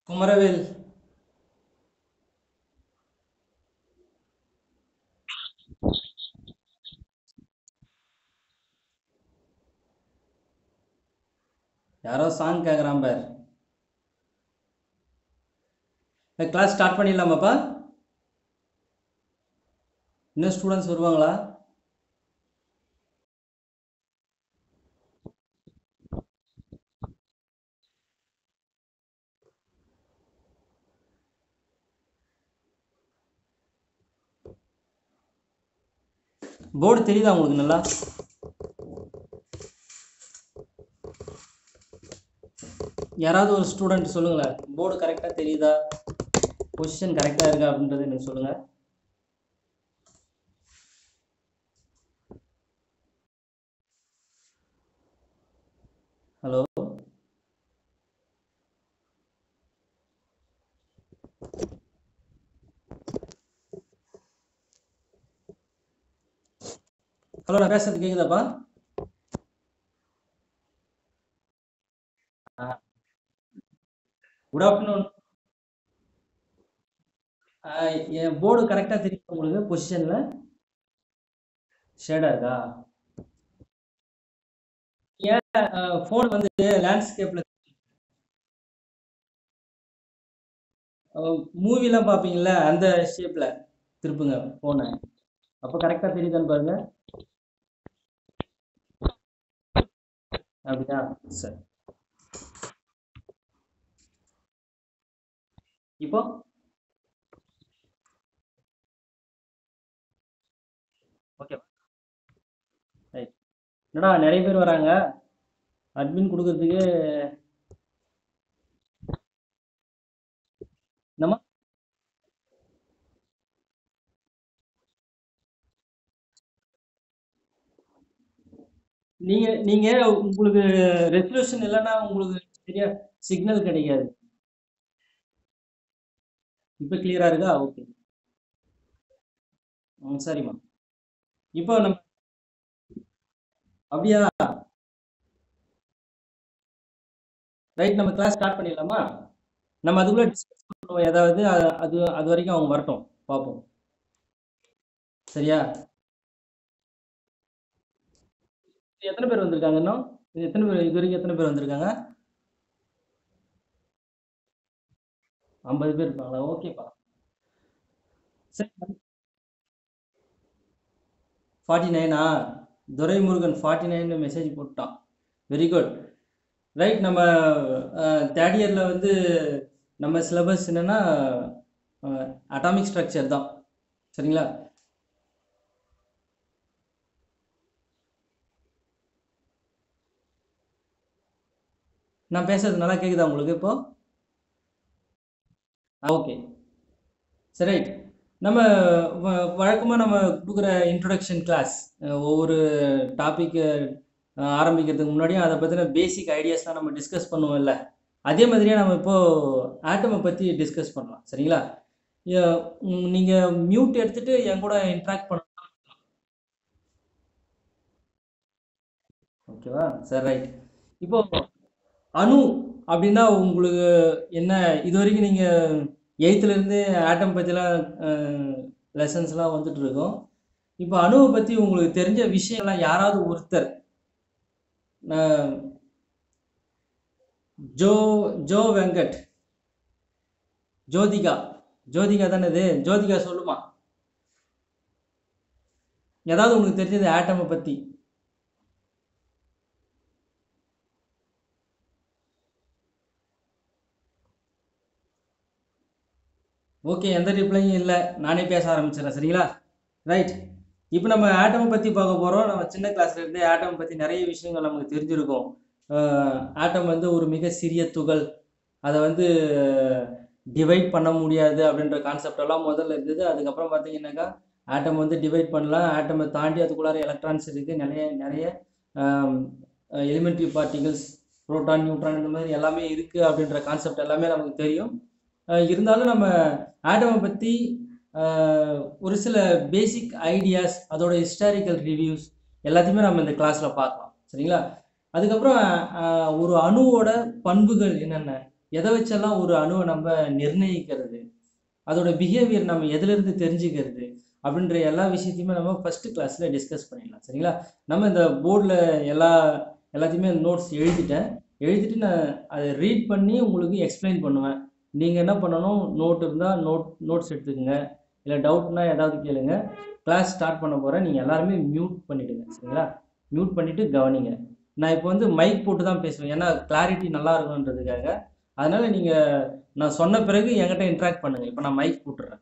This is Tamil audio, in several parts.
குமரவேல் யாரோ சாங் கேட்குறான் பார் கிளாஸ் ஸ்டார்ட் பண்ணிடலாமாப்பா இன்னும் ஸ்டூடெண்ட்ஸ் வருவாங்களா போர்டு தெரியுதா உங்களுக்கு நல்லா யாராவது ஒரு ஸ்டூடெண்ட் சொல்லுங்களேன் போர்டு கரெக்டாக தெரியுதா பொசிஷன் கரெக்டாக இருக்கா அப்படின்றது எனக்கு சொல்லுங்கள் ஹலோ ஹலோ நான் பேசுறது கேக்குதாப்பா குட் ஆஃப்டர்நூன் என் போர்டு கரெக்டாக தெரியும் உங்களுக்கு பொசிஷனில் ஷேடாக இருக்கா ஏன் ஃபோன் வந்து லேண்ட்ஸ்கேப்பில் மூவிலாம் பார்ப்பீங்களா அந்த ஷேப்பில் திருப்புங்க ஃபோனை அப்போ கரெக்டாக தெரியுதான்னு பாருங்க அப்படியா சரி இப்போ ஓகே ரைட் என்னடா நிறைய பேர் வராங்க அட்மின் கொடுக்கறதுக்கு நம்ம நீங்க நீங்க உங்களுக்கு ரெசல்யூஷன் இல்லைன்னா உங்களுக்கு சரியா சிக்னல் கிடைக்காது இப்போ கிளியரா இருக்கா ஓகே ம் சரிம்மா இப்போ நம்ம அப்படியா ரைட் நம்ம கிளாஸ் ஸ்டார்ட் பண்ணிடலாமா நம்ம அதுக்குள்ள டிஸ்கஸ் பண்ணுவோம் ஏதாவது அ- அது அது வரைக்கும் அவங்க வரட்டும் பார்ப்போம் சரியா எத்தனை பேர் வந்திருக்காங்க இன்னும் இது எத்தனை பேர் இது வரைக்கும் எத்தனை பேர் வந்திருக்காங்க ஐம்பது பேர் இருப்பாங்களா ஓகேப்பா சரி ஃபார்ட்டி நைனா துரைமுருகன் ஃபார்ட்டி நைன் மெசேஜ் போட்டான் வெரி குட் ரைட் நம்ம தேர்ட் இயரில் வந்து நம்ம சிலபஸ் என்னென்னா அட்டாமிக் ஸ்ட்ரக்சர் தான் சரிங்களா நான் பேசுறது நல்லா கேட்குதா உங்களுக்கு இப்போ ஓகே சரி ரைட் நம்ம வழக்கமாக நம்ம கொடுக்குற இன்ட்ரொடக்ஷன் கிளாஸ் ஒவ்வொரு டாப்பிக்கு ஆரம்பிக்கிறதுக்கு முன்னாடியும் அதை பற்றின பேசிக் ஐடியாஸ்லாம் நம்ம டிஸ்கஸ் பண்ணுவோம்ல அதே மாதிரியே நம்ம இப்போது ஆட்டமை பற்றி டிஸ்கஸ் பண்ணலாம் சரிங்களா நீங்கள் மியூட் எடுத்துட்டு என் கூட இன்ட்ராக்ட் பண்ணலாம் ஓகேவா சரி ரைட் இப்போ அணு அப்படின்னா உங்களுக்கு என்ன இது வரைக்கும் நீங்கள் எயித்துலேருந்து ஆட்டம் பற்றிலாம் லெசன்ஸ்லாம் வந்துட்டு இருக்கோம் இப்போ அணுவை பற்றி உங்களுக்கு தெரிஞ்ச விஷயம்லாம் யாராவது ஒருத்தர் அஹ், ஜோ ஜோ வெங்கட் ஜோதிகா ஜோதிகா தானே இது ஜோதிகா சொல்லுமா ஏதாவது உனக்கு தெரிஞ்சது ஆட்டமை பற்றி ஓகே எந்த ரிப்ளையும் இல்லை நானே பேச ஆரம்பிச்சிடறேன் சரிங்களா ரைட் இப்போ நம்ம ஆட்டமை பற்றி பார்க்க போகிறோம் நம்ம சின்ன கிளாஸ்ல இருந்தே ஆட்டம் பற்றி நிறைய விஷயங்கள் நமக்கு தெரிஞ்சிருக்கும் ஆட்டம் வந்து ஒரு மிக சிறிய துகள் அதை வந்து டிவைட் பண்ண முடியாது அப்படின்ற கான்செப்ட் எல்லாம் முதல்ல இருந்தது அதுக்கப்புறம் பார்த்தீங்கன்னாக்கா ஆட்டம் வந்து டிவைட் பண்ணலாம் ஆட்டமை தாண்டி அதுக்குள்ளார எலக்ட்ரான்ஸ் இருக்குது நிறைய நிறைய எலிமெண்ட்ரி பார்ட்டிகல்ஸ் புரோட்டான் நியூட்ரான் இந்த மாதிரி எல்லாமே இருக்குது அப்படின்ற கான்செப்ட் எல்லாமே நமக்கு தெரியும் அஹ் இருந்தாலும் நம்ம ஆட்டமை பற்றி ஒரு சில பேசிக் ஐடியாஸ் அதோட ஹிஸ்டாரிக்கல் ரிவ்யூஸ் எல்லாத்தையுமே நம்ம இந்த கிளாஸில் பார்க்கலாம் சரிங்களா அதுக்கப்புறம் அஹ், ஒரு அணுவோட பண்புகள் என்னென்ன எதை வச்செல்லாம் ஒரு அணுவை நம்ம நிர்ணயிக்கிறது அதோட பிஹேவியர் நம்ம எதுலேருந்து தெரிஞ்சுக்கிறது அப்படின்ற எல்லா விஷயத்தையுமே நம்ம ஃபஸ்ட்டு கிளாஸில் டிஸ்கஸ் பண்ணிடலாம் சரிங்களா நம்ம இந்த போர்டில் எல்லா எல்லாத்தையுமே நோட்ஸ் எழுதிட்டேன் எழுதிட்டு நான் அதை ரீட் பண்ணி உங்களுக்கு எக்ஸ்பிளைன் பண்ணுவேன் நீங்கள் என்ன பண்ணணும் நோட் இருந்தால் நோட் நோட்ஸ் எடுத்துக்கோங்க இல்லை டவுட்னா ஏதாவது கேளுங்க கிளாஸ் ஸ்டார்ட் பண்ண போகிறேன் நீங்கள் எல்லாருமே மியூட் பண்ணிவிடுங்க சரிங்களா மியூட் பண்ணிவிட்டு கவனிங்க நான் இப்போ வந்து மைக் போட்டு தான் பேசுவேன் ஏன்னா கிளாரிட்டி நல்லா இருக்குன்றதுக்காக அதனால் நீங்கள் நான் சொன்ன பிறகு என்கிட்ட இன்ட்ராக்ட் பண்ணுங்கள் இப்போ நான் மைக் போட்டுறேன்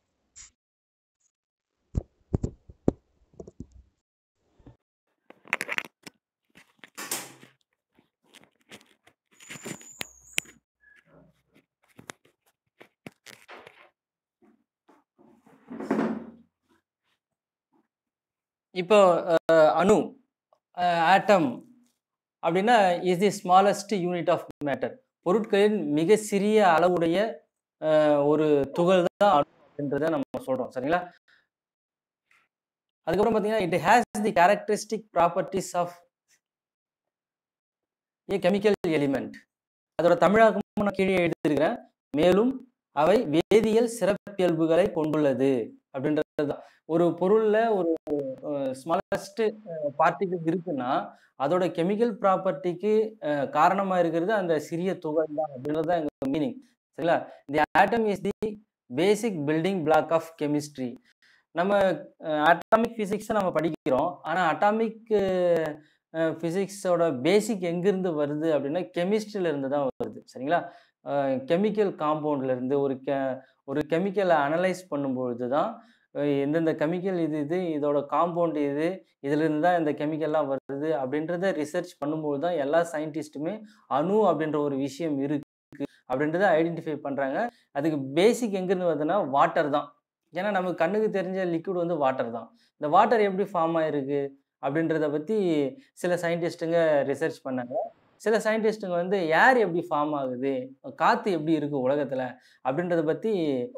இப்போ அஹ், அணு ஆட்டம் அப்படின்னா is the smallest unit of matter பொருட்களின் மிக சிறிய அளவுடைய அஹ், ஒரு துகள் தான் அணு அப்படின்றத நம்ம சொல்றோம் சரிங்களா அதுக்கப்புறம் பார்த்தீங்கன்னா it has the characteristic properties of a chemical element அதோட தமிழாக்கமும் நான் கீழே எழுதியிருக்கிறேன் மேலும் அவை வேதியியல் சிறப்பியல்புகளை கொண்டுள்ளது அப்படின்றது தான் ஒரு பொருள்ல ஒரு ஸ்மாலஸ்ட் பார்ட்டிகிள் இருக்குன்னா அதோட கெமிக்கல் ப்ராப்பர்ட்டிக்கு காரணமா இருக்கிறது அந்த சிறிய துகள் தான் அப்படின்றது தான் எங்க மீனிங் சரிங்களா the atom is the basic building block of chemistry நம்ம அட்டாமிக் ஃபிசிக்ஸை நம்ம படிக்கிறோம் ஆனால் அட்டாமிக் ஃபிசிக்ஸோட பேசிக் எங்கேருந்து வருது அப்படின்னா கெமிஸ்ட்ரியில இருந்து தான் வருது சரிங்களா கெமிக்கல் காம்பவுண்ட்லேருந்து ஒரு கெ ஒரு கெமிக்கலை அனலைஸ் பண்ணும்பொழுது தான் அஹ் எந்தெந்த கெமிக்கல் இது இது இதோட காம்பவுண்ட் இது இதுலேருந்து தான் இந்த கெமிக்கல்லாம் வருது அப்படின்றத ரிசர்ச் பண்ணும்போது தான் எல்லா சயின்டிஸ்ட்டுமே அணு அப்படின்ற ஒரு விஷயம் இருக்கு அப்படின்றத ஐடென்டிஃபை பண்ணுறாங்க அதுக்கு பேசிக் எங்கேருந்து வருதுன்னா வாட்டர் தான் ஏன்னா நமக்கு கண்ணுக்கு தெரிஞ்ச லிக்விட் வந்து வாட்டர் தான் இந்த வாட்டர் எப்படி ஃபார்ம் ஆயிருக்கு அப்படின்றத பற்றி சில சயின்டிஸ்ட்டுங்க ரிசர்ச் பண்ணாங்க சில சயின்டிஸ்ட்டுங்க வந்து ஏர் எப்படி ஃபார்ம் ஆகுது காற்று எப்படி இருக்குது உலகத்தில் அப்படின்றத பற்றி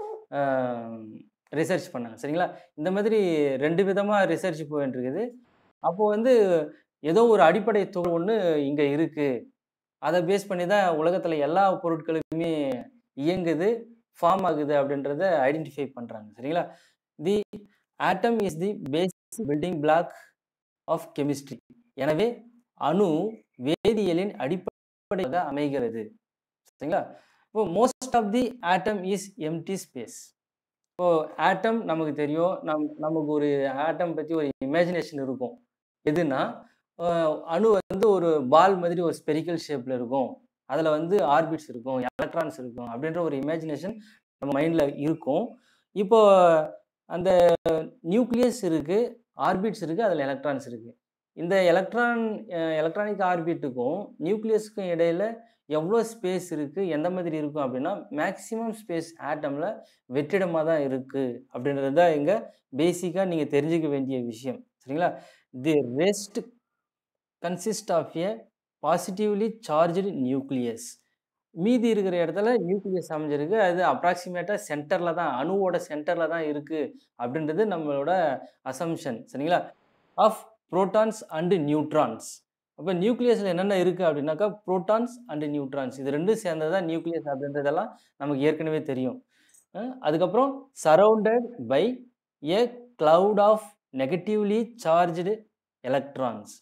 ரிசர்ச் பண்ணாங்க சரிங்களா இந்த மாதிரி ரெண்டு விதமாக ரிசர்ச் போயிட்டு இருக்குது அப்போ வந்து ஏதோ ஒரு அடிப்படை துகள் ஒன்று இங்கே இருக்குது அதை பேஸ் பண்ணி தான் உலகத்தில் எல்லா பொருட்களுமே இயங்குது ஃபார்ம் ஆகுது அப்படின்றத ஐடென்டிஃபை பண்ணுறாங்க சரிங்களா the atom is the basic building block of chemistry எனவே அணு வேதியியலின் அடிப்படையாக அமைகிறது சரிங்களா இப்போ most of the atom is empty space இப்போ ஆட்டம் நமக்கு தெரியும் நம் நமக்கு ஒரு ஆட்டம் பற்றி ஒரு இமேஜினேஷன் இருக்கும் எதுனா அஹ் அணு வந்து ஒரு பால் மாதிரி ஒரு ஸ்பெரிக்கல் ஷேப்பில் இருக்கும் அதில் வந்து ஆர்பிட்ஸ் இருக்கும் எலக்ட்ரான்ஸ் இருக்கும் அப்படின்ற ஒரு இமேஜினேஷன் நம்ம மைண்டில் இருக்கும் இப்போ அந்த நியூக்ளியஸ் இருக்குது ஆர்பிட்ஸ் இருக்குது அதில் எலக்ட்ரான்ஸ் இருக்குது இந்த எலக்ட்ரான் எலக்ட்ரானிக் ஆர்பிட்டுக்கும் நியூக்ளியஸுக்கும் இடையில எவ்வளோ ஸ்பேஸ் இருக்குது எந்த மாதிரி இருக்கும் அப்படின்னா மேக்ஸிமம் ஸ்பேஸ் ஆட்டமில் வெற்றிடமாக தான் இருக்குது அப்படின்றது தான் இங்கே பேசிக்காக நீங்கள் தெரிஞ்சுக்க வேண்டிய விஷயம் சரிங்களா the rest consist of a positively charged nucleus மீதி இருக்கிற இடத்துல நியூக்ளியஸ் அமைஞ்சிருக்கு அது அப்ராக்சிமேட்டாக சென்டரில் தான் அணுவோட சென்டரில் தான் இருக்குது அப்படின்றது நம்மளோட அசம்ஷன் சரிங்களா ஆஃப் புரோட்டான்ஸ் அண்டு நியூட்ரான்ஸ் அப்போ நியூக்ளியஸில் என்னென்ன இருக்குது அப்படின்னாக்கா புரோட்டான்ஸ் அண்டு நியூட்ரான்ஸ் இது ரெண்டும் சேர்ந்தது தான் நியூக்ளியஸ் அப்படின்றதெல்லாம் நமக்கு ஏற்கனவே தெரியும் அஹ் அதுக்கப்புறம் surrounded by a cloud of negatively charged electrons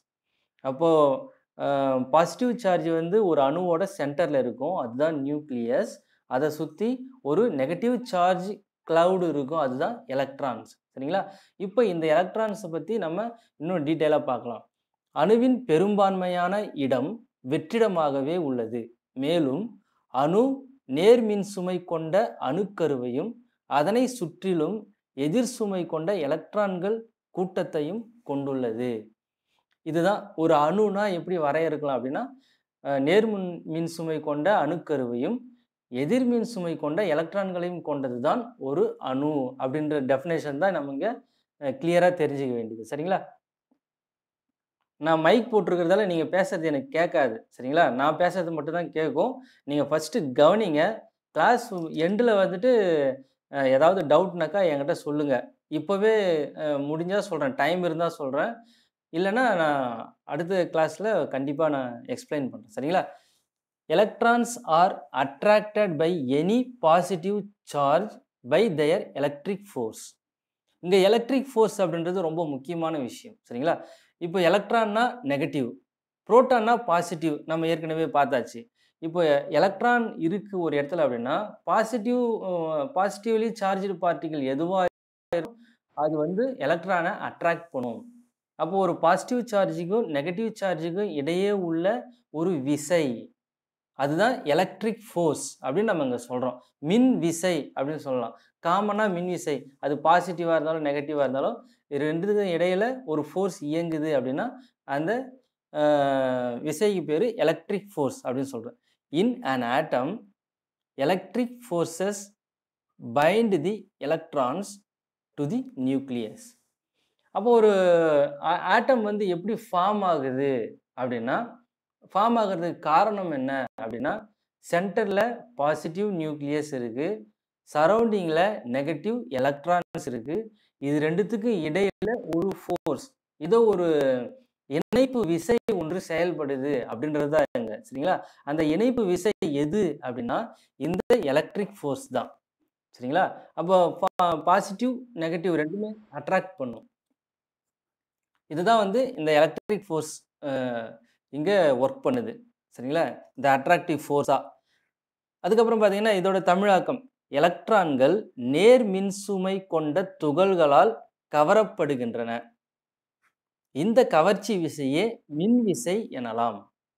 அப்போது பாசிட்டிவ் சார்ஜ் வந்து ஒரு அணுவோட சென்டரில் இருக்கும் அதுதான் நியூக்ளியஸ் அதை சுற்றி ஒரு நெகட்டிவ் சார்ஜ் cloud இருக்கும் அதுதான் எலக்ட்ரான்ஸ் சரிங்களா இப்போ இந்த எலக்ட்ரான்ஸை பற்றி நம்ம இன்னும் டீட்டெயிலாக பார்க்கலாம் அணுவின் பெரும்பான்மையான இடம் வெற்றிடமாகவே உள்ளது மேலும் அணு நேர்மின் சுமை கொண்ட அணுக்கருவையும் அதனை சுற்றிலும் எதிர் சுமை கொண்ட எலக்ட்ரான்கள் கூட்டத்தையும் கொண்டுள்ளது இதுதான் ஒரு அணுனா எப்படி வரையறுக்கலாம் அப்படின்னா அஹ், நேர்மின் மின் சுமை கொண்ட அணுக்கருவையும் எதிர்மின் சுமை கொண்ட எலக்ட்ரான்களையும் கொண்டது தான் ஒரு அணு அப்படின்ற டெஃபினேஷன் தான் நம்ம இங்கே கிளியராக தெரிஞ்சுக்க வேண்டியது சரிங்களா நான் மைக் போட்டிருக்கிறதால நீங்கள் பேசுறது எனக்கு கேட்காது சரிங்களா நான் பேசுறது மட்டும் தான் கேட்கும் நீங்கள் ஃபஸ்ட்டு கவனிங்க கிளாஸ் எண்டில் வந்துட்டு அஹ், ஏதாவது டவுட்னாக்கா என்கிட்ட சொல்லுங்கள் இப்போவே முடிஞ்சால் சொல்கிறேன் டைம் இருந்தால் சொல்கிறேன் இல்லைன்னா நான் அடுத்த கிளாஸில் கண்டிப்பாக நான் எக்ஸ்பிளைன் பண்ணுறேன் சரிங்களா electrons are attracted by any positive charge by their electric force இங்கே எலக்ட்ரிக் ஃபோர்ஸ் அப்படின்றது ரொம்ப முக்கியமான விஷயம் சரிங்களா இப்போ எலக்ட்ரான்னா நெகட்டிவ் புரோட்டான்னா பாசிட்டிவ் நம்ம ஏற்கனவே பார்த்தாச்சு இப்போ எலக்ட்ரான் இருக்கு ஒரு இடத்துல அப்படின்னா பாசிட்டிவ் பாசிட்டிவ்லி சார்ஜ்டு பார்ட்டிகள் எதுவாக அது வந்து எலக்ட்ரானை அட்ராக்ட் பண்ணும் அப்போ ஒரு பாசிட்டிவ் சார்ஜுக்கும் நெகட்டிவ் சார்ஜுக்கும் இடையே உள்ள ஒரு விசை அதுதான் எலக்ட்ரிக் ஃபோர்ஸ் அப்படின்னு நம்ம இங்கே சொல்கிறோம் மின் விசை அப்படின்னு சொல்லலாம் காமனாக மின் விசை அது பாசிட்டிவாக இருந்தாலும் நெகட்டிவாக இருந்தாலும் இது ரெண்டுத்துக்கும் இடையில ஒரு ஃபோர்ஸ் இயங்குது அப்படின்னா அந்த ஆஹ், விசைக்கு பேர் எலக்ட்ரிக் ஃபோர்ஸ் அப்படின்னு சொல்கிறேன் in an atom electric forces bind the electrons to the nucleus அப்போ ஒரு ஆட்டம் வந்து எப்படி ஃபார்ம் ஆகுது அப்படின்னா ஃபார்ம் ஆகிறதுக்கு காரணம் என்ன அப்படின்னா சென்டரில் பாசிட்டிவ் நியூக்ளியஸ் இருக்குது சரௌண்டிங்கில் நெகட்டிவ் எலக்ட்ரான்ஸ் இருக்குது இது ரெண்டுத்துக்கும் இடையில ஒரு ஃபோர்ஸ் இதோ ஒரு இணைப்பு விசை ஒன்று செயல்படுது அப்படின்றது தான் இங்க சரிங்களா அந்த இணைப்பு விசை எது அப்படின்னா இந்த எலக்ட்ரிக் ஃபோர்ஸ் தான் சரிங்களா அப்போ பாசிட்டிவ் நெகட்டிவ் ரெண்டுமே அட்ராக்ட் பண்ணும் இதுதான் வந்து இந்த எலக்ட்ரிக் ஃபோர்ஸ் இங்கே ஒர்க் பண்ணுது சரிங்களா இந்த அட்ராக்டிவ் ஃபோர்ஸாக அதுக்கப்புறம் பார்த்தீங்கன்னா இதோட தமிழாக்கம் எலக்ட்ரான்கள் நேர் மின்சுமை கொண்ட துகள்களால் கவரப்படுகின்றன இந்த கவர்ச்சி விசையே மின் விசை எனலாம்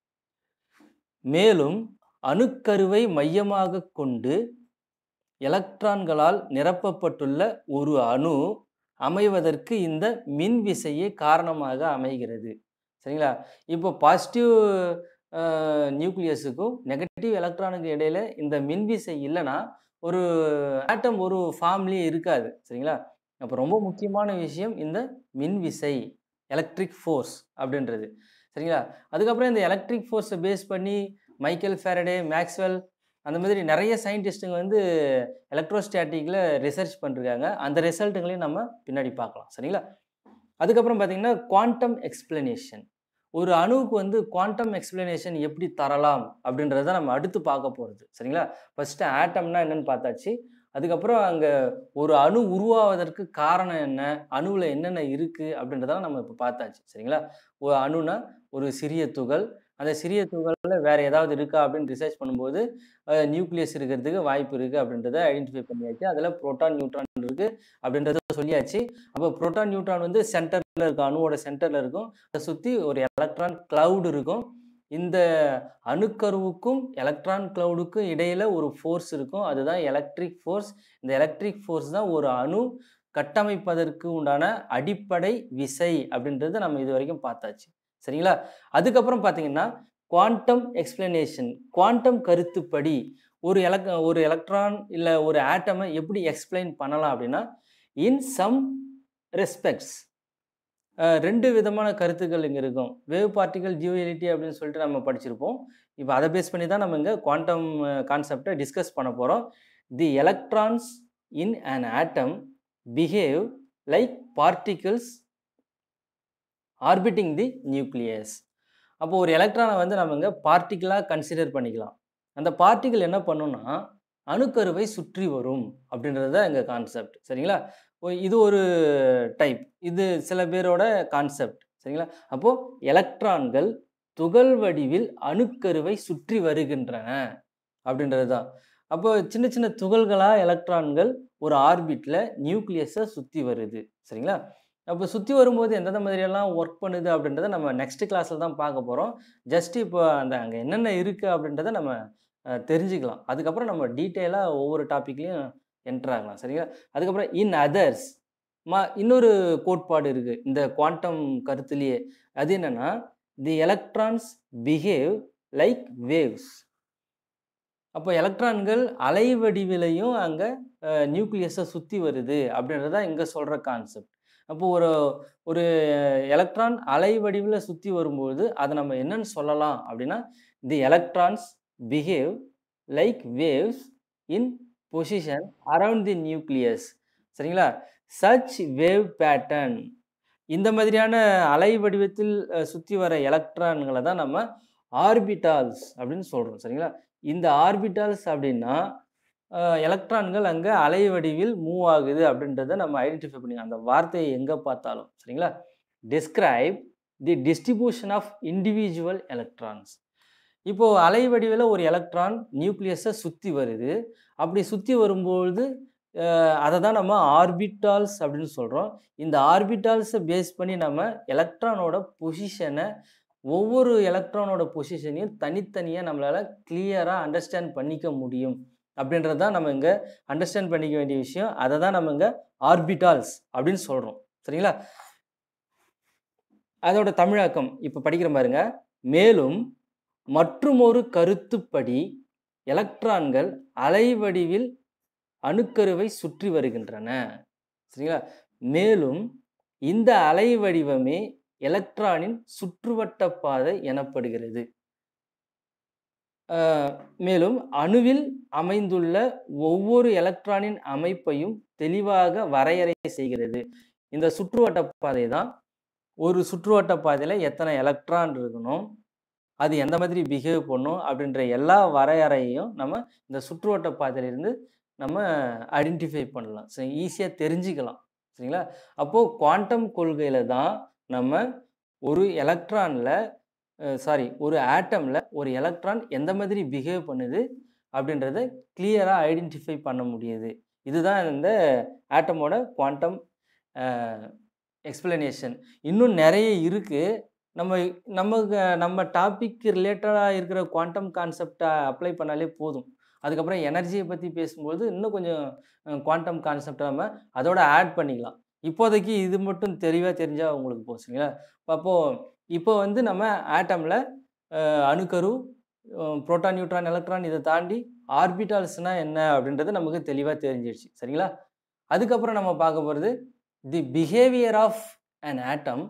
மேலும் அணுக்கருவை மையமாக கொண்டு எலக்ட்ரான்களால் நிரப்பப்பட்டுள்ள ஒரு அணு அமைவதற்கு இந்த மின் விசையே காரணமாக அமைகிறது சரிங்களா இப்போ பாசிட்டிவ் நியூக்ளியஸுக்கும் நெகட்டிவ் எலக்ட்ரானுக்கு இடையில இந்த மின் விசை இல்லைன்னா ஒரு ஆட்டம் ஒரு ஃபார்ம்லேயே இருக்காது சரிங்களா அப்போ ரொம்ப முக்கியமான விஷயம் இந்த மின் விசை எலக்ட்ரிக் ஃபோர்ஸ் அப்படின்றது சரிங்களா அதுக்கப்புறம் இந்த எலக்ட்ரிக் ஃபோர்ஸை பேஸ் பண்ணி மைக்கேல் ஃபேரடே மேக்ஸ்வெல் அந்த மாதிரி நிறைய சயின்டிஸ்ட்டுங்க வந்து எலக்ட்ரோஸ்டாட்டிக்கில் ரிசர்ச் பண்ணிருக்காங்க அந்த ரிசல்ட்டுங்களையும் நம்ம பின்னாடி பார்க்கலாம் சரிங்களா அதுக்கப்புறம் பார்த்தீங்கன்னா குவாண்டம் எக்ஸ்பிளனேஷன் ஒரு அணுவுக்கு வந்து குவாண்டம் எக்ஸ்பிளனேஷன் எப்படி தரலாம் அப்படின்றத நம்ம அடுத்து பார்க்க போகிறது சரிங்களா ஃபஸ்ட்டு ஆட்டம்னா என்னன்னு பார்த்தாச்சு அதுக்கப்புறம் அங்கே ஒரு அணு உருவாவதற்கு காரணம் என்ன அணுவில் என்னென்ன இருக்குது அப்படின்றதெல்லாம் நம்ம இப்போ பார்த்தாச்சு சரிங்களா ஒரு அணுனா ஒரு சிறிய துகள் அந்த சிறிய துகளில் வேறு ஏதாவது இருக்கா அப்படின்னு ரிசர்ச் பண்ணும்போது நியூக்ளியஸ் இருக்கிறதுக்கு வாய்ப்பு இருக்குது அப்படின்றத ஐடென்டிஃபை பண்ணியாச்சு அதில் புரோட்டான் நியூட்ரான் இருக்குது அப்படின்றத சொல்லியாச்சு அப்போ புரோட்டான் நியூட்ரான் வந்து சென்டரில் இருக்கும் அணுவோட சென்டரில் இருக்கும் அதை சுற்றி ஒரு எலக்ட்ரான் கிளவுட் இருக்கும் இந்த அணுக்கருவுக்கும் எலக்ட்ரான் கிளவுடுக்கும் இடையில ஒரு ஃபோர்ஸ் இருக்கும் அதுதான் எலக்ட்ரிக் ஃபோர்ஸ் இந்த எலக்ட்ரிக் ஃபோர்ஸ் தான் ஒரு அணு கட்டமைப்பதற்கு உண்டான அடிப்படை விசை அப்படின்றத நம்ம இது வரைக்கும் பார்த்தாச்சு சரிங்களா அதுக்கப்புறம் பார்த்தீங்கன்னா குவாண்டம் எக்ஸ்பிளனேஷன் குவாண்டம் கருத்துப்படி ஒரு எலக் ஒரு எலக்ட்ரான் இல்லை ஒரு ஆட்டமை எப்படி எக்ஸ்பிளைன் பண்ணலாம் அப்படின்னா இன் சம் ரெஸ்பெக்ட்ஸ் ரெண்டு விதமான கருத்துக்கள் இங்கே இருக்கும் வேவ் பார்ட்டிகல் டியூஎலிட்டி அப்படின்னு சொல்லிட்டு நம்ம படிச்சிருப்போம் இப்போ அதை பேஸ் பண்ணி தான் நம்ம இங்கே குவாண்டம் கான்செப்டை டிஸ்கஸ் பண்ண போகிறோம் the electrons in an atom behave like particles orbiting the nucleus அப்போ ஒரு எலக்ட்ரானை வந்து நம்ம இங்கே பார்ட்டிகிளாக கன்சிடர் பண்ணிக்கலாம் அந்த பார்ட்டிகிள் என்ன பண்ணுன்னா அணுக்கருவை சுற்றி வரும் அப்படின்றது தான் எங்கள் கான்செப்ட் சரிங்களா ஓ- இது ஒரு டைப் இது சில பேரோட கான்செப்ட் சரிங்களா அப்போது எலக்ட்ரான்கள் துகள் வடிவில் அணுக்கருவை சுற்றி வருகின்றன அப்படின்றது தான் அப்போ சின்ன சின்ன துகள்களாக எலக்ட்ரான்கள் ஒரு ஆர்பிட்டில் நியூக்ளியஸை சுற்றி வருது சரிங்களா அப்போ சுற்றி வரும்போது எந்தெந்த மாதிரியெல்லாம் ஒர்க் பண்ணுது அப்படின்றத நம்ம நெக்ஸ்ட் கிளாஸில் தான் பார்க்க போகிறோம் ஜஸ்ட் இப்போ அந்த அங்கே என்னென்ன இருக்குது அப்படின்றத நம்ம அஹ், தெரிஞ்சுக்கலாம் அதுக்கப்புறம் நம்ம டீட்டெயிலாக ஒவ்வொரு டாப்பிக்லையும் என்டர் ஆகலாம் சரிங்களா அதுக்கப்புறம் இன் அதர்ஸ் மா இன்னொரு கோட்பாடு இருக்குது இந்த குவாண்டம் கருத்துலேயே அது என்னென்னா the electrons behave like waves அப்போ எலக்ட்ரான்கள் அலை வடிவிலையும் அங்கே நியூக்ளியஸை சுற்றி வருது அப்படின்றது தான் இங்கே சொல்கிற கான்செப்ட் அப்போ ஒரு ஒரு எலக்ட்ரான் அலை வடிவில் சுற்றி வரும்போது அதை நம்ம என்னன்னு சொல்லலாம் அப்படின்னா the electrons behave like waves in position around the nucleus சரிங்களா சச் வேவ் பேட்டர்ன் இந்த மாதிரியான அலை வடிவத்தில் சுற்றி வர எலக்ட்ரான்களை தான் நம்ம ஆர்பிட்டால்ஸ் அப்படின்னு சொல்கிறோம் சரிங்களா இந்த ஆர்பிட்டால்ஸ் அப்படின்னா எலக்ட்ரான்கள் அங்கே அலை வடிவில் மூவ் ஆகுது அப்படின்றத நம்ம ஐடென்டிஃபை பண்ணி அந்த வார்த்தையை எங்கே பார்த்தாலும் சரிங்களா describe the distribution of individual electrons இப்போது அலை வடிவில் ஒரு எலக்ட்ரான் நியூக்ளியஸை சுற்றி வருது அப்படி சுற்றி வரும்பொழுது அதை தான் நம்ம ஆர்பிட்டால்ஸ் அப்படின்னு சொல்கிறோம் இந்த ஆர்பிட்டால்ஸை பேஸ் பண்ணி நம்ம எலக்ட்ரானோட பொசிஷனை ஒவ்வொரு எலக்ட்ரானோட பொசிஷனையும் தனித்தனியாக நம்மளால் கிளியராக அண்டர்ஸ்டாண்ட் பண்ணிக்க முடியும் அப்படின்றது தான் நம்ம இங்கே அண்டர்ஸ்டாண்ட் பண்ணிக்க வேண்டிய விஷயம் அதை தான் நம்ம இங்கே ஆர்பிட்டால்ஸ் அப்படின்னு சொல்கிறோம் சரிங்களா அதோட தமிழாக்கம் இப்போ படிக்கிற பாருங்க மேலும் மற்றுமொரு கருத்துப்படி எலக்ட்ரான்கள் அலைவடிவில் அணுக்கருவை சுற்றி வருகின்றன சரிங்களா மேலும் இந்த அலை வடிவமே எலக்ட்ரானின் சுற்றுவட்ட பாதை எனப்படுகிறது மேலும் அணுவில் அமைந்துள்ள ஒவ்வொரு எலக்ட்ரானின் அமைப்பையும் தெளிவாக வரையறை செய்கிறது இந்த சுற்றுவட்ட பாதை தான் ஒரு சுற்றுவட்ட பாதையில் எத்தனை எலக்ட்ரான் இருக்கணும் அது எந்த மாதிரி பிஹேவ் பண்ணும் அப்படின்ற எல்லா வரையறையையும் நம்ம இந்த சுற்றுவட்ட பாதையிலிருந்து நம்ம ஐடென்டிஃபை பண்ணலாம் சரி ஈஸியாக தெரிஞ்சுக்கலாம் சரிங்களா அப்போது குவாண்டம் கொள்கையில் தான் நம்ம ஒரு எலக்ட்ரானில் சாரி ஒரு ஆட்டமில் ஒரு எலக்ட்ரான் எந்த மாதிரி பிஹேவ் பண்ணுது அப்படின்றத கிளியராக ஐடென்டிஃபை பண்ண முடியுது இதுதான் இந்த ஆட்டமோட குவாண்டம் எக்ஸ்பிளனேஷன் இன்னும் நிறைய இருக்குது நம்ம நமக்கு நம்ம டாபிக் ரிலேட்டடாக இருக்கிற குவாண்டம் கான்செப்டை அப்ளை பண்ணாலே போதும் அதுக்கப்புறம் எனர்ஜியை பற்றி பேசும்போது இன்னும் கொஞ்சம் குவாண்டம் கான்செப்டை நம்ம அதோட ஆட் பண்ணிக்கலாம் இப்போதைக்கு இது மட்டும் தெளிவாக தெரிஞ்சால் உங்களுக்கு போகும் சரிங்களா அப்போது இப்போ வந்து நம்ம ஆட்டமில் அணுக்கரு புரோட்டான் நியூட்ரான் எலக்ட்ரான் இதை தாண்டி ஆர்பிட்டால்ஸ்னால் என்ன அப்படின்றது நமக்கு தெளிவாக தெரிஞ்சிடுச்சு சரிங்களா அதுக்கப்புறம் நம்ம பார்க்க போகிறது the behaviour of an atom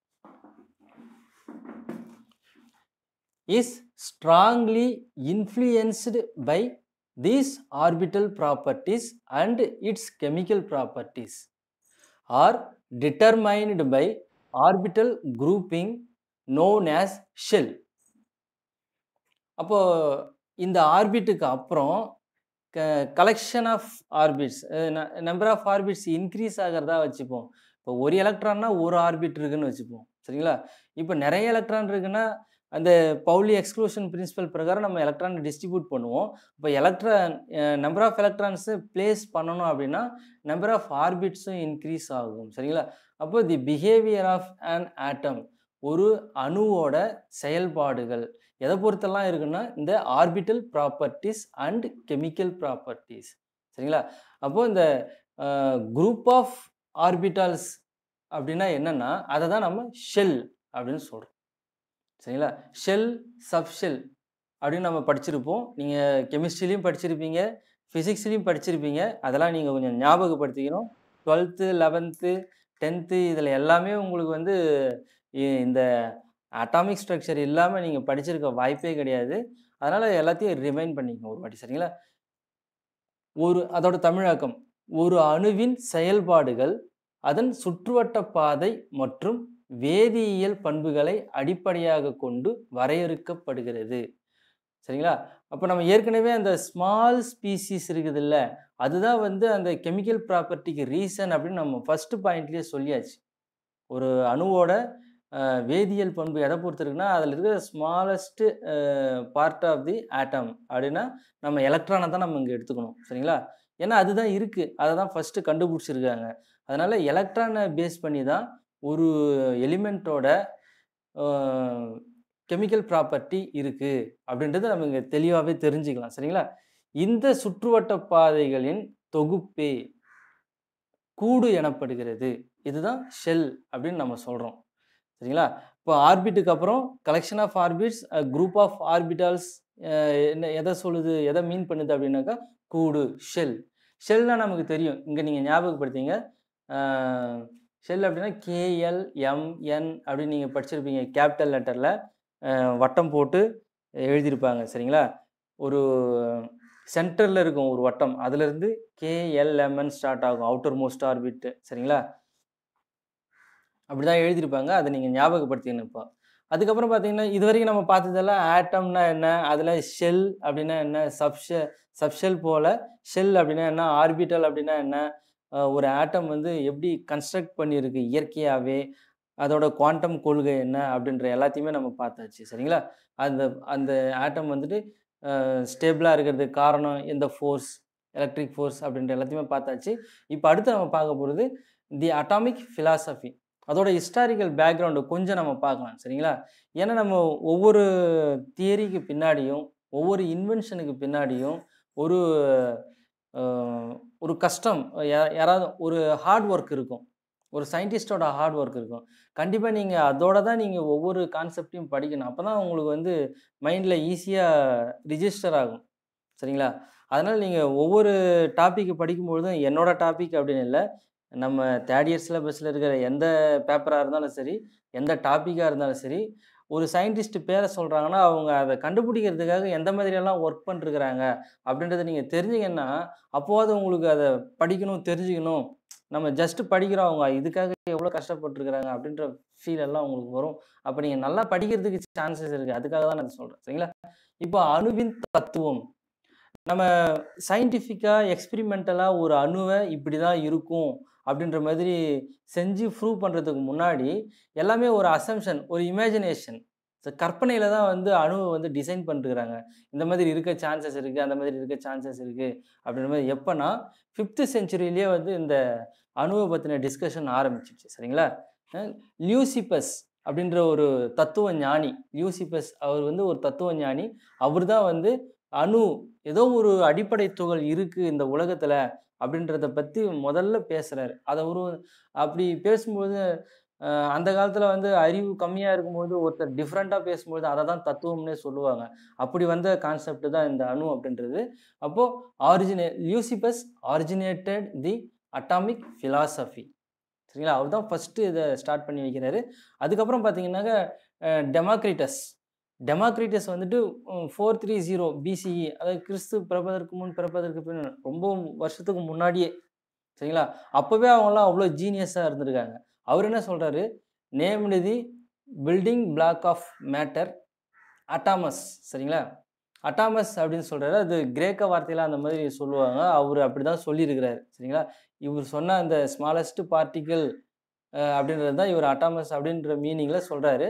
is strongly influenced by these orbital properties and its chemical properties are determined by orbital grouping known as shell அப்போ இந்த ஆர்பிட்டுக்கு அப்புறம் க collection of orbits number of orbits increase ஆகிறதா வச்சுப்போம் இப்போ ஒரு எலக்ட்ரான்னா ஒரு ஆர்பிட் இருக்குன்னு வச்சுப்போம் சரிங்களா இப்போ நிறைய எலக்ட்ரான் இருக்குன்னா அந்த பவுலி எக்ஸ்க்ளூஷன் பிரின்சிபல் பிரகாரம் நம்ம எலக்ட்ரானை டிஸ்ட்ரிபியூட் பண்ணுவோம் இப்போ electron number of electrons place பண்ணணும் அப்படின்னா நம்பர் ஆஃப் ஆர்பிட்ஸும் இன்க்ரீஸ் ஆகும் சரிங்களா அப்போ the behaviour of an atom ஒரு அணுவோட செயல்பாடுகள் எதை பொறுத்தெல்லாம் இருக்குன்னா இந்த orbital properties and chemical properties சரிங்களா அப்போது இந்த குரூப் ஆஃப் ஆர்பிட்டால்ஸ் அப்படின்னா என்னென்னா அதை தான் நம்ம ஷெல் அப்படின்னு சொல்கிறோம் சரிங்களா ஷெல் சப்ஷெல் அப்படின்னு நம்ம படிச்சிருப்போம் நீங்கள் கெமிஸ்ட்ரிலையும் படிச்சிருப்பீங்க ஃபிசிக்ஸ்லேயும் படிச்சிருப்பீங்க அதெல்லாம் நீங்கள் கொஞ்சம் ஞாபகப்படுத்திக்கணும் டுவெல்த்து லெவன்த்து டென்த்து இதில் எல்லாமே உங்களுக்கு வந்து இந்த அட்டாமிக் ஸ்ட்ரக்சர் இல்லாமல் நீங்கள் படிச்சிருக்க வாய்ப்பே கிடையாது அதனால் எல்லாத்தையும் ரிமைண்ட் பண்ணிக்கணும் ஒரு வாட்டி சரிங்களா ஒரு அதோட தமிழாக்கம் ஒரு அணுவின் செயல்பாடுகள் அதன் சுற்றுவட்ட பாதை மற்றும் வேதியியல் பண்புகளை அடிப்படையாக கொண்டு வரையறுக்கப்படுகிறது சரிங்களா அப்போ நம்ம ஏற்கனவே அந்த ஸ்மால் ஸ்பீசிஸ் இருக்குதுல்ல அதுதான் வந்து அந்த கெமிக்கல் ப்ராப்பர்ட்டிக்கு ரீசன் அப்படின்னு நம்ம ஃபஸ்ட்டு பாயிண்ட்லேயே சொல்லியாச்சு ஒரு அணுவோட வேதியியல் பண்பு எதை பொறுத்திருக்குன்னா அதில் இருக்கிற smallest part of the atom அப்படின்னா நம்ம எலக்ட்ரானை தான் நம்ம இங்கே எடுத்துக்கணும் சரிங்களா ஏன்னா அதுதான் இருக்குது அதை தான் ஃபஸ்ட்டு கண்டுபிடிச்சிருக்காங்க அதனால் எலக்ட்ரானை பேஸ் பண்ணி தான் ஒரு எலிமெண்ட்டோட கெமிக்கல் ப்ராப்பர்ட்டி இருக்குது அப்படின்றத நம்ம இங்கே தெளிவாகவே தெரிஞ்சுக்கலாம் சரிங்களா இந்த சுற்றுவட்ட பாதைகளின் தொகுப்பே கூடு எனப்படுகிறது இதுதான் ஷெல் அப்படின்னு நம்ம சொல்கிறோம் சரிங்களா இப்போ ஆர்பிட்டுக்கு அப்புறம் collection of orbits group of orbitals என்ன எதை சொல்லுது எதை மீன் பண்ணுது அப்படின்னாக்கா கூடு ஷெல் ஷெல்னால் நமக்கு தெரியும் இங்கே நீங்கள் ஞாபகப்படுத்திங்க ஷெல் அப்படின்னா கேஎல் எம்என் அப்படின்னு நீங்கள் படிச்சிருப்பீங்க கேபிட்டல் லெட்டரில் வட்டம் போட்டு எழுதியிருப்பாங்க சரிங்களா ஒரு சென்டரில் இருக்கும் ஒரு வட்டம் அதுலேருந்து கேஎல்எம்என் ஸ்டார்ட் ஆகும் அவுட்டர் மோஸ்ட் ஆர்பிட் சரிங்களா அப்படி தான் எழுதியிருப்பாங்க அதை நீங்கள் ஞாபகப்படுத்திக்கணும் இப்போ அதுக்கப்புறம் பார்த்தீங்கன்னா இது வரைக்கும் நம்ம பார்த்ததெல்லாம் ஆட்டம்னா என்ன அதில் ஷெல் அப்படின்னா என்ன சப்ஷெ சப்ஷெல் போல் ஷெல் அப்படின்னா என்ன ஆர்பிட்டல் அப்படின்னா என்ன அஹ் ஒரு ஆட்டம் வந்து எப்படி கன்ஸ்ட்ரக்ட் பண்ணியிருக்கு இயற்கையாகவே அதோட குவாண்டம் கொள்கை என்ன அப்படின்ற எல்லாத்தையுமே நம்ம பார்த்தாச்சு சரிங்களா அந்த அந்த ஆட்டம் வந்துட்டு ஸ்டேபிளாக இருக்கிறதுக்கு காரணம் எந்த ஃபோர்ஸ் எலக்ட்ரிக் ஃபோர்ஸ் அப்படின்ற எல்லாத்தையுமே பார்த்தாச்சு இப்போ அடுத்து நம்ம பார்க்க போகிறது தி அட்டாமிக் philosophy அதோட ஹிஸ்டாரிக்கல் பேக்ரவுண்டை கொஞ்சம் நம்ம பார்க்கலாம் சரிங்களா ஏன்னா நம்ம ஒவ்வொரு தியரிக்கு பின்னாடியும் ஒவ்வொரு இன்வென்ஷனுக்கு பின்னாடியும் ஒரு அஹ், ஒரு கஷ்டம் யா- யாராவது ஒரு ஹார்ட் ஒர்க் இருக்கும் ஒரு சயின்டிஸ்டோட ஹார்ட் ஒர்க் இருக்கும் கண்டிப்பாக நீங்கள் அதோட தான் நீங்கள் ஒவ்வொரு கான்செப்டையும் படிக்கணும் அப்போ தான் உங்களுக்கு வந்து மைண்டில் ஈஸியாக ரிஜிஸ்டர் ஆகும் சரிங்களா அதனால் நீங்கள் ஒவ்வொரு டாப்பிக்கு படிக்கும்பொழுதும் என்னோட டாபிக் அப்படின்னு இல்லை நம்ம தேர்ட் இயர் சிலபஸில் இருக்கிற எந்த பேப்பராக இருந்தாலும் சரி எந்த டாப்பிக்காக இருந்தாலும் சரி ஒரு சயின்டிஸ்ட் பேரை சொல்கிறாங்கன்னா அவங்க அதை கண்டுபிடிக்கிறதுக்காக எந்த மாதிரியெல்லாம் ஒர்க் பண்ணிருக்கிறாங்க அப்படின்றத நீங்கள் தெரிஞ்சிங்கன்னா அப்போது உங்களுக்கு அதை படிக்கணும் தெரிஞ்சுக்கணும் நம்ம ஜஸ்ட் படிக்கிறோம் அவங்க இதுக்காக எவ்வளோ கஷ்டப்பட்டுருக்குறாங்க அப்படின்ற ஃபீல் எல்லாம் உங்களுக்கு வரும் அப்போ நீங்கள் நல்லா படிக்கிறதுக்கு சான்சஸ் இருக்குது அதுக்காக தான் நான் சொல்கிறேன் சரிங்களா இப்போ அணுவின் தத்துவம் நம்ம சயின்டிஃபிக்காக எக்ஸ்பிரிமெண்டலாக ஒரு அணுவை இப்படி தான் இருக்கும் அப்படின்ற மாதிரி செஞ்சு ப்ரூவ் பண்ணுறதுக்கு முன்னாடி எல்லாமே ஒரு அசம்ஷன் ஒரு இமேஜினேஷன் கற்பனையில் தான் வந்து அணுவை வந்து டிசைன் பண்ணிருக்கிறாங்க இந்த மாதிரி இருக்க சான்சஸ் இருக்குது அந்த மாதிரி இருக்க சான்சஸ் இருக்குது அப்படின்ற மாதிரி எப்போனா ஃபிஃப்த்து செஞ்சுரியிலேயே வந்து இந்த அணுவை பற்றின டிஸ்கஷன் ஆரம்பிச்சிச்சு சரிங்களா அஹ் லியூசிபஸ் அப்படின்ற ஒரு தத்துவ ஞானி லியூசிபஸ் அவர் வந்து ஒரு தத்துவ ஞானி அவர் தான் வந்து அணு ஏதோ ஒரு அடிப்படை துகள் இருக்குது இந்த உலகத்தில் அப்படின்றத பற்றி முதல்ல பேசுகிறாரு அதை ஒரு அப்படி பேசும்போது அஹ், அந்த காலத்தில் வந்து அறிவு கம்மியாக இருக்கும்போது ஒருத்தர் டிஃப்ரெண்ட்டாக பேசும்போது அதை தான் தத்துவம்னே சொல்லுவாங்க அப்படி வந்த கான்செப்ட் தான் இந்த அணு அப்படின்றது அப்போது ஆரிஜினே Leucippus originated the atomic philosophy சரிங்களா அவர் தான் ஃபஸ்ட்டு இதை ஸ்டார்ட் பண்ணி வைக்கிறாரு அதுக்கப்புறம் பார்த்தீங்கன்னாக்க டெமாக்ரிட்டஸ் டெமாக்ரிட்டஸ் வந்துட்டு ஃபோர் த்ரீ ஜீரோ பிசிஇ அதாவது கிறிஸ்து பிறப்பதற்கு முன் பிறப்பதற்கு பின் ரொம்ப வருஷத்துக்கு முன்னாடியே சரிங்களா அப்போவே அவங்களாம் அவ்வளோ ஜீனியஸாக இருந்திருக்காங்க அவர் என்ன சொல்கிறாரு named the building block of matter atomos சரிங்களா அட்டாமஸ் அப்படின்னு சொல்கிறாரு அது கிரேக்க வார்த்தையில் அந்த மாதிரி சொல்லுவாங்க அவர் அப்படி தான் சொல்லியிருக்கிறாரு சரிங்களா இவர் சொன்ன அந்த ஸ்மாலஸ்ட் பார்ட்டிக்கல் அப்படின்றது தான் இவர் அட்டாமஸ் அப்படின்ற மீனிங்கில் சொல்கிறாரு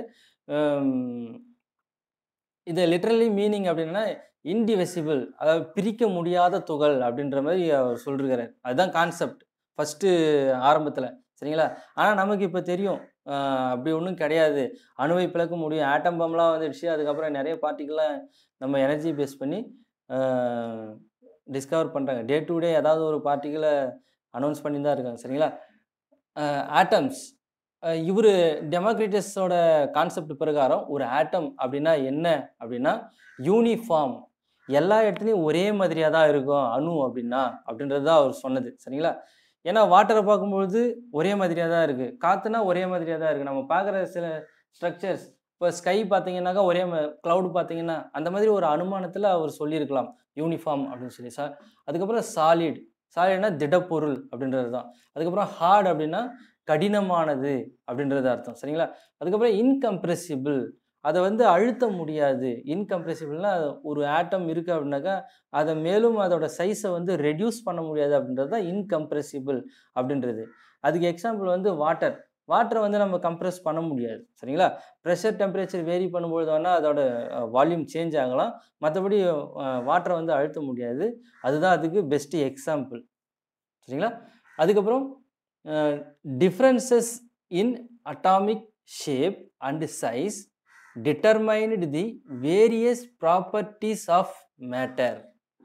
இது லிட்ரலி மீனிங் அப்படின்னா இன்டிவெசிபிள் அதாவது பிரிக்க முடியாத துகள் அப்படின்ற மாதிரி அவர் சொல்லிருக்கிறார் அதுதான் கான்செப்ட் ஃபஸ்ட்டு ஆரம்பத்தில் சரிங்களா ஆனால் நமக்கு இப்போ தெரியும் அஹ் அப்படி ஒன்றும் கிடையாது அணுவை பிளக்க முடியும் ஆட்டம் பம்லாம் வந்துடுச்சு அதுக்கப்புறம் நிறைய பார்ட்டிக்கெலாம் நம்ம எனர்ஜி பேஸ் பண்ணி டிஸ்கவர் பண்ணுறாங்க டே டு டே ஏதாவது ஒரு பார்ட்டிகளை அனௌன்ஸ் பண்ணி தான் இருக்காங்க சரிங்களா ஆட்டம்ஸ் இவர் டெமோக்ரிட்டஸோட கான்செப்ட் பிரகாரம் ஒரு ஆட்டம் அப்படின்னா என்ன அப்படின்னா யூனிஃபார்ம் எல்லா இடத்துலையும் ஒரே மாதிரியாக தான் இருக்கும் அணு அப்படின்னா அப்படின்றது தான் அவர் சொன்னது சரிங்களா ஏன்னா வாட்டரை பார்க்கும்பொழுது ஒரே மாதிரியாக தான் இருக்குது காற்றுனா ஒரே மாதிரியாக தான் இருக்குது நம்ம பார்க்குற சில ஸ்ட்ரக்சர்ஸ் இப்போ ஸ்கை பார்த்தீங்கன்னாக்கா ஒரே க்ளவுட் பார்த்தீங்கன்னா அந்த மாதிரி ஒரு அனுமானத்தில் அவர் சொல்லியிருக்கலாம் யூனிஃபார்ம் அப்படின்னு சொல்லி சார் அதுக்கப்புறம் சாலிட் சாலிட்னா திடப்பொருள் அப்படின்றது தான் அதுக்கப்புறம் ஹார்ட் அப்படின்னா கடினமானது அப்படின்றது அர்த்தம் சரிங்களா அதுக்கப்புறம் இன்கம்ப்ரெசிபிள் அதை வந்து அழுத்த முடியாது இன்கம்ப்ரெசிபிள்னா ஒரு ஆட்டம் இருக்குது அப்படின்னாக்கா அதை மேலும் அதோட சைஸை வந்து ரெடியூஸ் பண்ண முடியாது அப்படின்றது தான் இன்கம்ப்ரெசிபிள் அப்படின்றது அதுக்கு எக்ஸாம்பிள் வந்து வாட்டர் வாட்டரை வந்து நம்ம கம்ப்ரெஸ் பண்ண முடியாது சரிங்களா ப்ரெஷர் டெம்பரேச்சர் வேரி பண்ணும்பொழுது வேணால் அதோட வால்யூம் சேஞ்ச் ஆகலாம் மற்றபடி வாட்டரை வந்து அழுத்த முடியாது அதுதான் அதுக்கு பெஸ்ட்டு எக்ஸாம்பிள் சரிங்களா அதுக்கப்புறம் differences in atomic shape and size determined the various properties of matter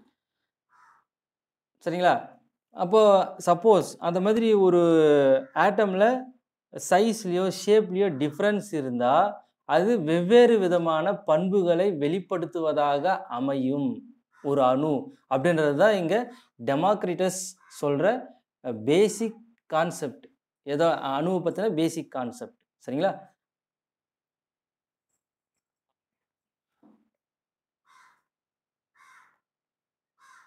சரிங்களா அப்போது சப்போஸ் அந்த மாதிரி ஒரு ஆட்டமில் சைஸ்லேயோ ஷேப்லேயோ டிஃப்ரென்ஸ் இருந்தால் அது வெவ்வேறு விதமான பண்புகளை வெளிப்படுத்துவதாக அமையும் ஒரு அணு அப்படின்றது தான் இங்கே டெமாக்ரிட்டஸ் சொல்கிற பேசிக் கான்செப்ட் ஏதோ அணுவை பற்றின பேசிக் கான்செப்ட் சரிங்களா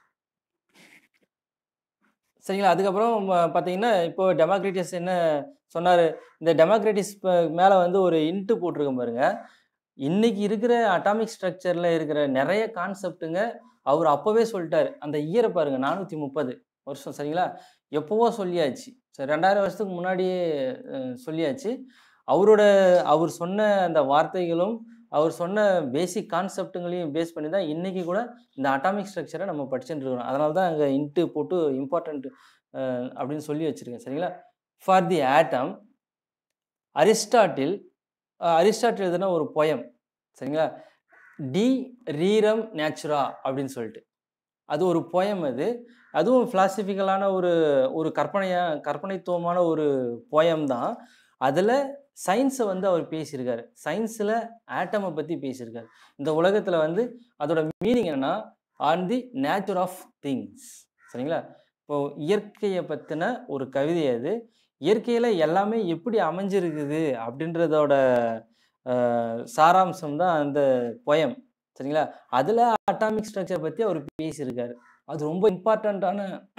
சரிங்களா அதுக்கப்புறம் ம- பார்த்தீங்கன்னா இப்போ டெமோக்ரிட்டஸ் என்ன சொன்னார் இந்த டெமோக்ரட்டிஸ் மேலே வந்து ஒரு இன்ட்டு போட்டிருக்கேன் பாருங்க இன்னைக்கு இருக்கிற அட்டாமிக் ஸ்ட்ரக்சரில் இருக்கிற நிறைய கான்செப்ட்டுங்க அவர் அப்போவே சொல்லிட்டாரு அந்த இயரை பாருங்க நானூற்றி முப்பது வருஷம் சரிங்களா எப்போவோ சொல்லியாச்சு சரி ரெண்டாயிரம் வருஷத்துக்கு முன்னாடியே அஹ், சொல்லியாச்சு அவரோட அவர் சொன்ன அந்த வார்த்தைகளும் அவர் சொன்ன பேசிக் கான்செப்ட்டுங்களையும் பேஸ் பண்ணி தான் இன்றைக்கி கூட இந்த அட்டாமிக் ஸ்ட்ரக்சரை நம்ம படிச்சுட்டு இருக்கிறோம் அதனால தான் அங்கே இன்ட்டு போட்டு இம்பார்ட்டண்ட் அப்படின்னு சொல்லி வச்சுருக்கேன் சரிங்களா for the atom Aristotle Aristotle எழுதுன ஒரு போயம் சரிங்களா டி ரீரம் நேச்சுரா அப்படின்னு சொல்லிட்டு அது ஒரு போயம் அது அதுவும் ஃபிலாசபிக்கலான ஒரு ஒரு கற்பனையா கற்பனைத்துவமான ஒரு போயம் தான் அதில் சயின்ஸை வந்து அவர் பேசியிருக்காரு சயின்ஸில் ஆட்டமை பற்றி பேசியிருக்காரு இந்த உலகத்தில் வந்து அதோட மீனிங் என்னன்னா on the nature of things சரிங்களா இப்போ இயற்கையை பற்றின ஒரு கவிதை அது இயற்கையில் எல்லாமே எப்படி அமைஞ்சிருக்குது அப்படின்றதோட அஹ், சாராம்சம் தான் அந்த போயம் சரிங்களா அதில் அட்டாமிக் ஸ்ட்ரக்சர் பற்றி அவர் பேசியிருக்காரு அது ரொம்ப இம்பார்ட்டண்ட்டான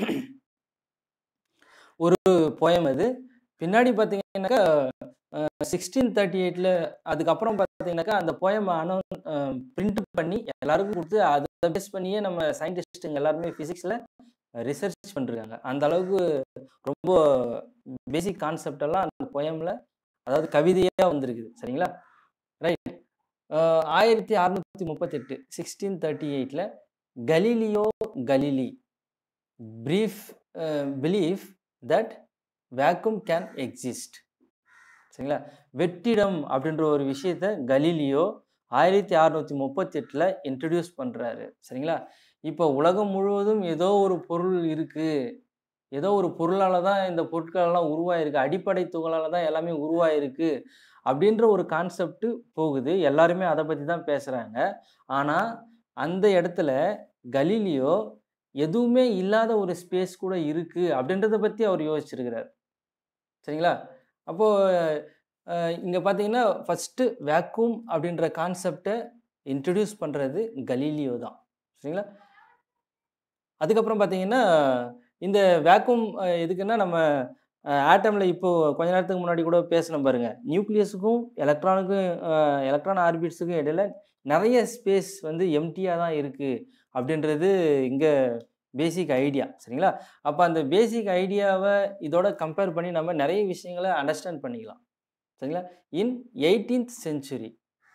ஒரு போயம் அது பின்னாடி பார்த்தீங்கன்னாக்கா சிக்ஸ்டீன் தேர்ட்டி எயிட்டில் அதுக்கப்புறம் பார்த்தீங்கன்னாக்கா அந்த போயம் அனௌ பிரிண்ட் பண்ணி எல்லாருக்கும் கொடுத்து அதை பேஸ் பண்ணியே நம்ம சயின்டிஸ்ட்டுங்க எல்லாருமே ஃபிசிக்ஸில் ரிசர்ச் பண்ணிருக்காங்க அந்த அளவுக்கு ரொம்ப பேசிக் கான்செப்ட் எல்லாம் அந்த போயமில் அதாவது கவிதையாக வந்திருக்குது சரிங்களா ரைட் ஆயிரத்தி அறுநூற்றி முப்பத்தெட்டு சிக்ஸ்டீன் தேர்ட்டி எயிட்டில் Galileo Galilei brief belief that vacuum can exist சரிங்களா வெற்றிடம் அப்படின்ற ஒரு விஷயத்த கலீலியோ ஆயிரத்தி அறுநூற்றி முப்பத்தெட்டில் இன்ட்ரடியூஸ் பண்ணுறாரு சரிங்களா இப்போ உலகம் முழுவதும் ஏதோ ஒரு பொருள் இருக்குது ஏதோ ஒரு பொருளால் தான் இந்த பொருட்களெல்லாம் உருவாயிருக்கு அடிப்படை துகளால் தான் எல்லாமே உருவாயிருக்கு அப்படின்ற ஒரு கான்செப்ட் போகுது எல்லாருமே அதை பற்றி தான் பேசுகிறாங்க ஆனால் அந்த இடத்துல கலீலியோ எதுவுமே இல்லாத ஒரு ஸ்பேஸ் கூட இருக்குது அப்படின்றத பற்றி அவர் யோசிச்சிருக்கிறார் சரிங்களா அப்போது இங்கே பார்த்தீங்கன்னா ஃபஸ்ட்டு வேக்கூம் அப்படின்ற கான்செப்டை இன்ட்ரடியூஸ் பண்ணுறது கலீலியோ தான் சரிங்களா அதுக்கப்புறம் பார்த்தீங்கன்னா இந்த வேக்கூம் எதுக்குன்னா நம்ம ஆட்டமில் இப்போ கொஞ்ச நேரத்துக்கு முன்னாடி கூட பேசணும் பாருங்க நியூக்ளியஸுக்கும் எலக்ட்ரானுக்கும் எலக்ட்ரான் ஆர்பிட்ஸுக்கும் இடையில நிறைய ஸ்பேஸ் வந்து எம்டியாக தான் இருக்குது அப்படின்றது இங்கே பேசிக் ஐடியா சரிங்களா அப்போ அந்த பேசிக் ஐடியாவை இதோட கம்பேர் பண்ணி நம்ம நிறைய விஷயங்களை அண்டர்ஸ்டாண்ட் பண்ணிக்கலாம் சரிங்களா இன் எயிட்டீன்த் செஞ்சுரி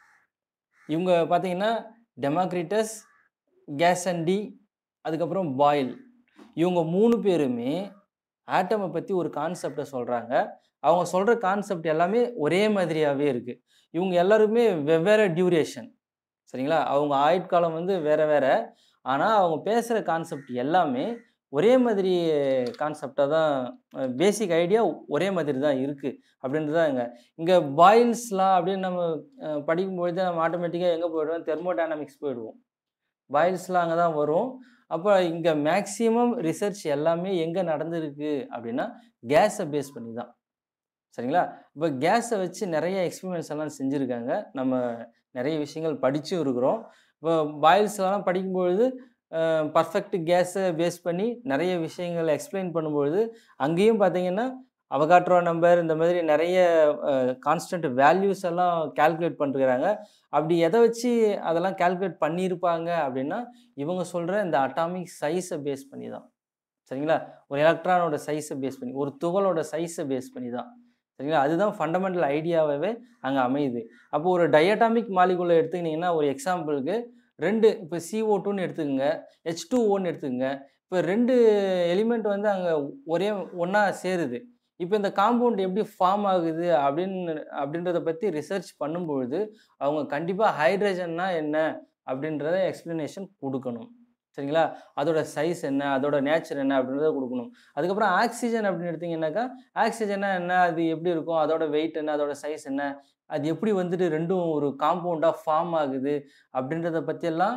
இவங்க பார்த்தீங்கன்னா டெமோக்ரிட்டஸ் கேசண்டி அதுக்கப்புறம் பாயில் இவங்க மூணு பேருமே ஆட்டமை பற்றி ஒரு கான்செப்டை சொல்கிறாங்க அவங்க சொல்கிற கான்செப்ட் எல்லாமே ஒரே மாதிரியாகவே இருக்குது இவங்க எல்லாருமே வெவ்வேறு டியூரேஷன் சரிங்களா அவங்க ஆயுட்காலம் வந்து வேற வேற ஆனால் அவங்க பேசுகிற கான்செப்ட் எல்லாமே ஒரே மாதிரி கான்செப்டாக தான் பேசிக் ஐடியா ஒரே மாதிரி தான் இருக்குது அப்படின்றது தான் இங்கே இங்கே பாயில்ஸ்லாம் அப்படின்னு நம்ம அஹ், படிக்கும்பொழுது நம்ம ஆட்டோமேட்டிக்காக எங்கே போயிடுவோம் தெர்மோடைனமிக்ஸ் போயிடுவோம் பாயில்ஸ்லாம் அங்கே தான் வரும் அப்போ இங்கே மேக்ஸிமம் ரிசர்ச் எல்லாமே எங்கே நடந்திருக்கு அப்படின்னா கேஸை பேஸ் பண்ணி தான் சரிங்களா இப்போ கேஸை வச்சு நிறைய எக்ஸ்பெரிமெண்ட்ஸ் எல்லாம் செஞ்சுருக்காங்க நம்ம நிறைய விஷயங்கள் படிச்சும் இருக்கிறோம் இப்போ பாயில்ஸ்லாம் படிக்கும்பொழுது பர்ஃபெக்ட் கேஸை பேஸ் பண்ணி நிறைய விஷயங்கள் எக்ஸ்பிளைன் பண்ணும்பொழுது அங்கேயும் பார்த்தீங்கன்னா அவகாட்ரோ நம்பர் இந்த மாதிரி நிறைய கான்ஸ்டன்ட் வேல்யூஸ் எல்லாம் கால்குலேட் பண்ணிருக்கிறாங்க அப்படி எதை வச்சு அதெல்லாம் கால்குலேட் பண்ணியிருப்பாங்க அப்படின்னா இவங்க சொல்கிற இந்த அட்டாமிக் சைஸை பேஸ் பண்ணி தான் சரிங்களா ஒரு எலக்ட்ரானோட சைஸை பேஸ் பண்ணி ஒரு துகளோட சைஸை பேஸ் பண்ணி தான் சரிங்களா அதுதான் ஃபண்டமெண்டல் ஐடியாவே அங்கே அமையுது அப்போ ஒரு டயட்டாமிக் மாலிகுலை எடுத்துக்கிட்டிங்கன்னா ஒரு எக்ஸாம்பிளுக்கு ரெண்டு இப்போ CO2 டூன்னு எடுத்துக்கோங்க ஹெச் டூ ஓன்னு எடுத்துக்கோங்க இப்போ ரெண்டு எலிமெண்ட் வந்து அங்கே ஒரே ஒன்றா சேருது இப்போ இந்த காம்பவுண்ட் எப்படி ஃபார்ம் ஆகுது அப்படின்னு அப்படின்றத பற்றி ரிசர்ச் பண்ணும்பொழுது அவங்க கண்டிப்பாக ஹைட்ரஜன்னா என்ன அப்படின்றத எக்ஸ்ப்ளனேஷன் கொடுக்கணும் சரிங்களா அதோட சைஸ் என்ன அதோட நேச்சர் என்ன அப்படின்றத கொடுக்கணும் அதுக்கப்புறம் ஆக்சிஜன் அப்படின்னு எடுத்தீங்கன்னாக்கா ஆக்சிஜன்னா என்ன அது எப்படி இருக்கும் அதோட வெயிட் என்ன அதோட சைஸ் என்ன அது எப்படி வந்துட்டு ரெண்டும் ஒரு காம்பவுண்டாக ஃபார்ம் ஆகுது அப்படின்றத பற்றியெல்லாம்